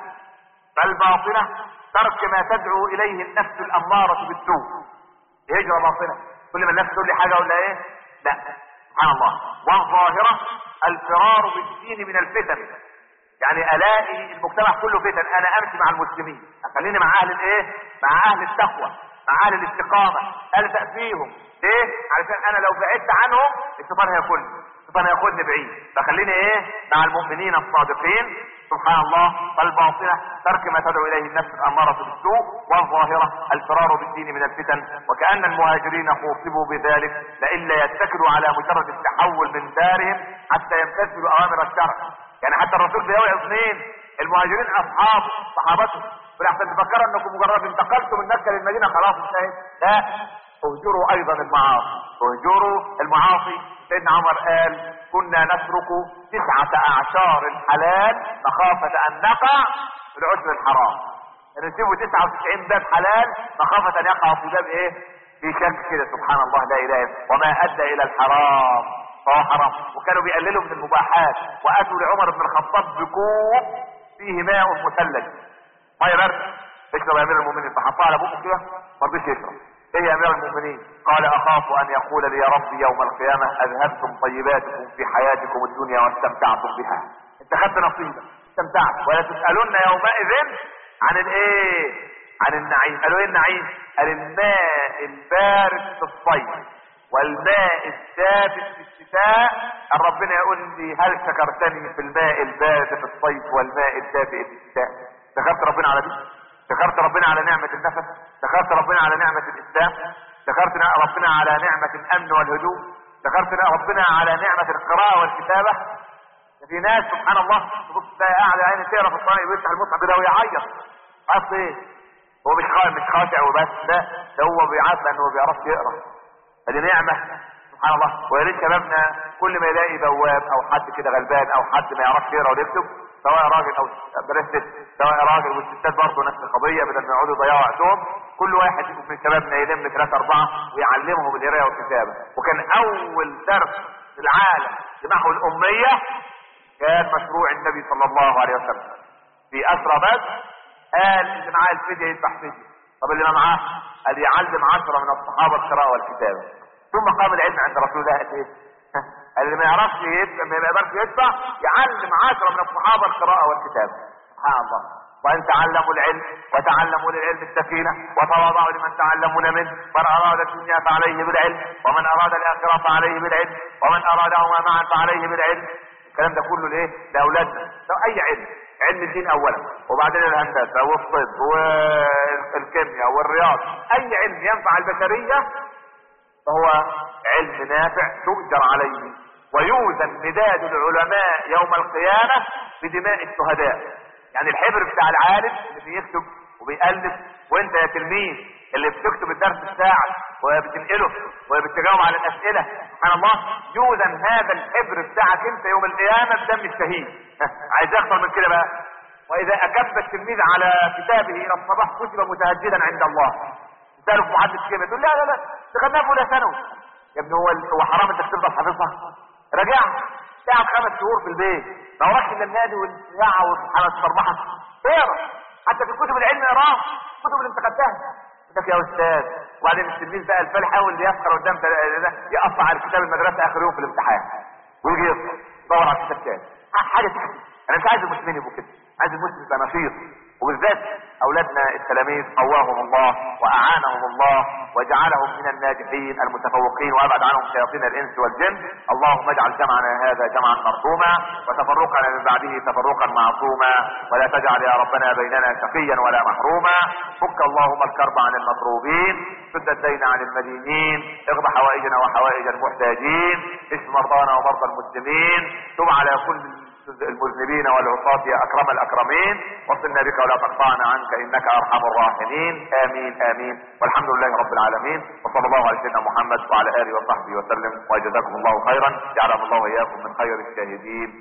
فالباطنة ترك ما تدعو اليه النفس الامارة بالسوء هجرة باطنة كل ما النفس تقول لي حاجة ولا ايه لا سبحان الله والظاهرة الفرار بالدين من الفتن يعني الاقي المجتمع كله فتن انا امشي مع المسلمين اخليني مع اهل الايه مع اهل التقوى مع اهل الاستقامة الزق فيهم ليه علشان انا لو بعدت عنهم الشيطان هياكلني الشيطان هياخدني بعيد فخليني ايه مع المؤمنين الصادقين سبحان الله فالباطنة ترك ما تدعو اليه النفس الامارة بالسوء والظاهرة الفرار بالدين من الفتن وكأن المهاجرين خوصبوا بذلك لئلا يتكلوا على مجرد التحول من دارهم حتى يمتثلوا اوامر الشرع يعني حتى الرسول بيوعي اثنين المهاجرين اصحابه صحابته فلحسن تفكروا انكم مجرد انتقلتم من مكه للمدينه خلاص انتهت لا اهجروا ايضا المعاصي اهجروا المعاصي سيدنا عمر قال كنا نترك تسعة اعشار الحلال مخافة ان نقع في العشر الحرام يعني نسيبوا 99 باب حلال مخافة ان يقع في باب ايه في شك كده سبحان الله لا اله الا وما ادى الى الحرام فهو حرام وكانوا بيقللوا من المباحات واتوا لعمر بن الخطاب بكوب فيه ماء مثلج ميه برد اشرب يا امير المؤمنين فحطها على بقه كده ما رضيش يشرب ايه يا امير المؤمنين قال اخاف ان يقول لي يا ربي يوم القيامه اذهبتم طيباتكم في حياتكم الدنيا واستمتعتم بها انت خدت نصيبك استمتعت ولا تسالون يومئذ عن الايه عن النعيم قالوا ايه النعيم قال الماء البارد في الصيف والماء الدافئ في الشتاء ربنا يقول لي هل شكرتني في الماء البارد في الصيف والماء الدافئ في الشتاء شكرت ربنا على دي شكرت ربنا على نعمة النفس شكرت ربنا على نعمة الإسلام شكرت ربنا على نعمة الأمن والهدوء شكرت ربنا على نعمة القراءة والكتابة في ناس سبحان الله تبص تلاقي قاعد عيني تقرا في الطريق ويفتح المصحف كده ويعيط اصل ايه هو مش خاشع مش خاشع وبس لا ده هو بيعيط لانه ما بيعرفش يقرا فدي نعمة سبحان الله ويا ريت شبابنا كل ما يلاقي بواب او حد كده غلبان او حد ما يعرفش يقرا ويكتب سواء راجل او بلاش ست سواء راجل والستات برضه نفس القضيه بدل ما يقعدوا يضيعوا وقتهم كل واحد من شبابنا يلم ثلاثه اربعه ويعلمهم القرايه والكتابه وكان اول درس في العالم لمحو الاميه كان مشروع النبي صلى الله عليه وسلم في اسرى بدر قال اللي معاه الفديه يذبح فديه طب اللي ما معاه قال يعلم عشرة من الصحابة القراءة والكتابة ثم قام العلم عند رسول الله قال ايه قال اللي ما يعرفش يدفع ما يقدرش يدفع يعلم عشرة من الصحابة القراءة والكتابة سبحان الله وان تعلموا العلم وتعلموا للعلم السكينة وتواضعوا لمن تعلمون منه من اراد الدنيا فعليه بالعلم ومن اراد الاخرة فعليه بالعلم ومن ارادهما معا فعليه بالعلم الكلام ده كله لايه لاولادنا لو اي علم علم الدين اولا وبعدين الهندسه والطب والكيمياء والرياض اي علم ينفع البشريه فهو علم نافع تؤجر عليه ويوزن مداد العلماء يوم القيامه بدماء الشهداء يعني الحبر بتاع العالم اللي بيكتب وبيألف وانت يا تلميذ اللي بتكتب الدرس بتاعك وبتنقله وبتجاوب على الاسئله سبحان الله يوزن هذا الحبر بتاعك انت يوم القيامه بدم الشهيد عايز اكتر من كده بقى واذا اكب التلميذ على كتابه الى الصباح كتب متهجدا عند الله سأله في محدث كيمياء تقول لا لا لا ده خدناها في اولى ثانوي يا ابني هو هو حرام انك تفضل حافظها راجع قاعد خمس شهور في البيت ما وراكش الا النادي والساعه والحاله الصربحه اقرا حتى في كتب العلم اقراها الكتب اللي انت خدتها لك يا استاذ وبعدين التلميذ بقى الفال حاول يفخر قدام يقطع على كتاب المدرسه اخر يوم في الامتحان ويجي يدور يدور على الكتاب تاني حاجه تكفي انا مش عايز المسلمين يبقوا كده عايز المسلم يبقى نشيط وبالذات اولادنا التلاميذ قواهم الله واعانهم الله وجعلهم من الناجحين المتفوقين وابعد عنهم شياطين الانس والجن اللهم اجعل جمعنا هذا جمعا مرحوما وتفرقنا من بعده تفرقا معصوما ولا تجعل يا ربنا بيننا شقيا ولا محروما فك اللهم الكرب عن المكروبين سد الدين عن المدينين اغض حوائجنا وحوائج المحتاجين اشف مرضانا ومرضى المسلمين تب على كل المذنبين والعصاة يا اكرم الاكرمين وصلنا بك ولا تقطعنا عنك انك ارحم الراحمين امين امين والحمد لله رب العالمين وصلى الله على سيدنا محمد وعلى اله وصحبه وسلم وجزاكم الله خيرا جعلنا الله واياكم من خير الشاهدين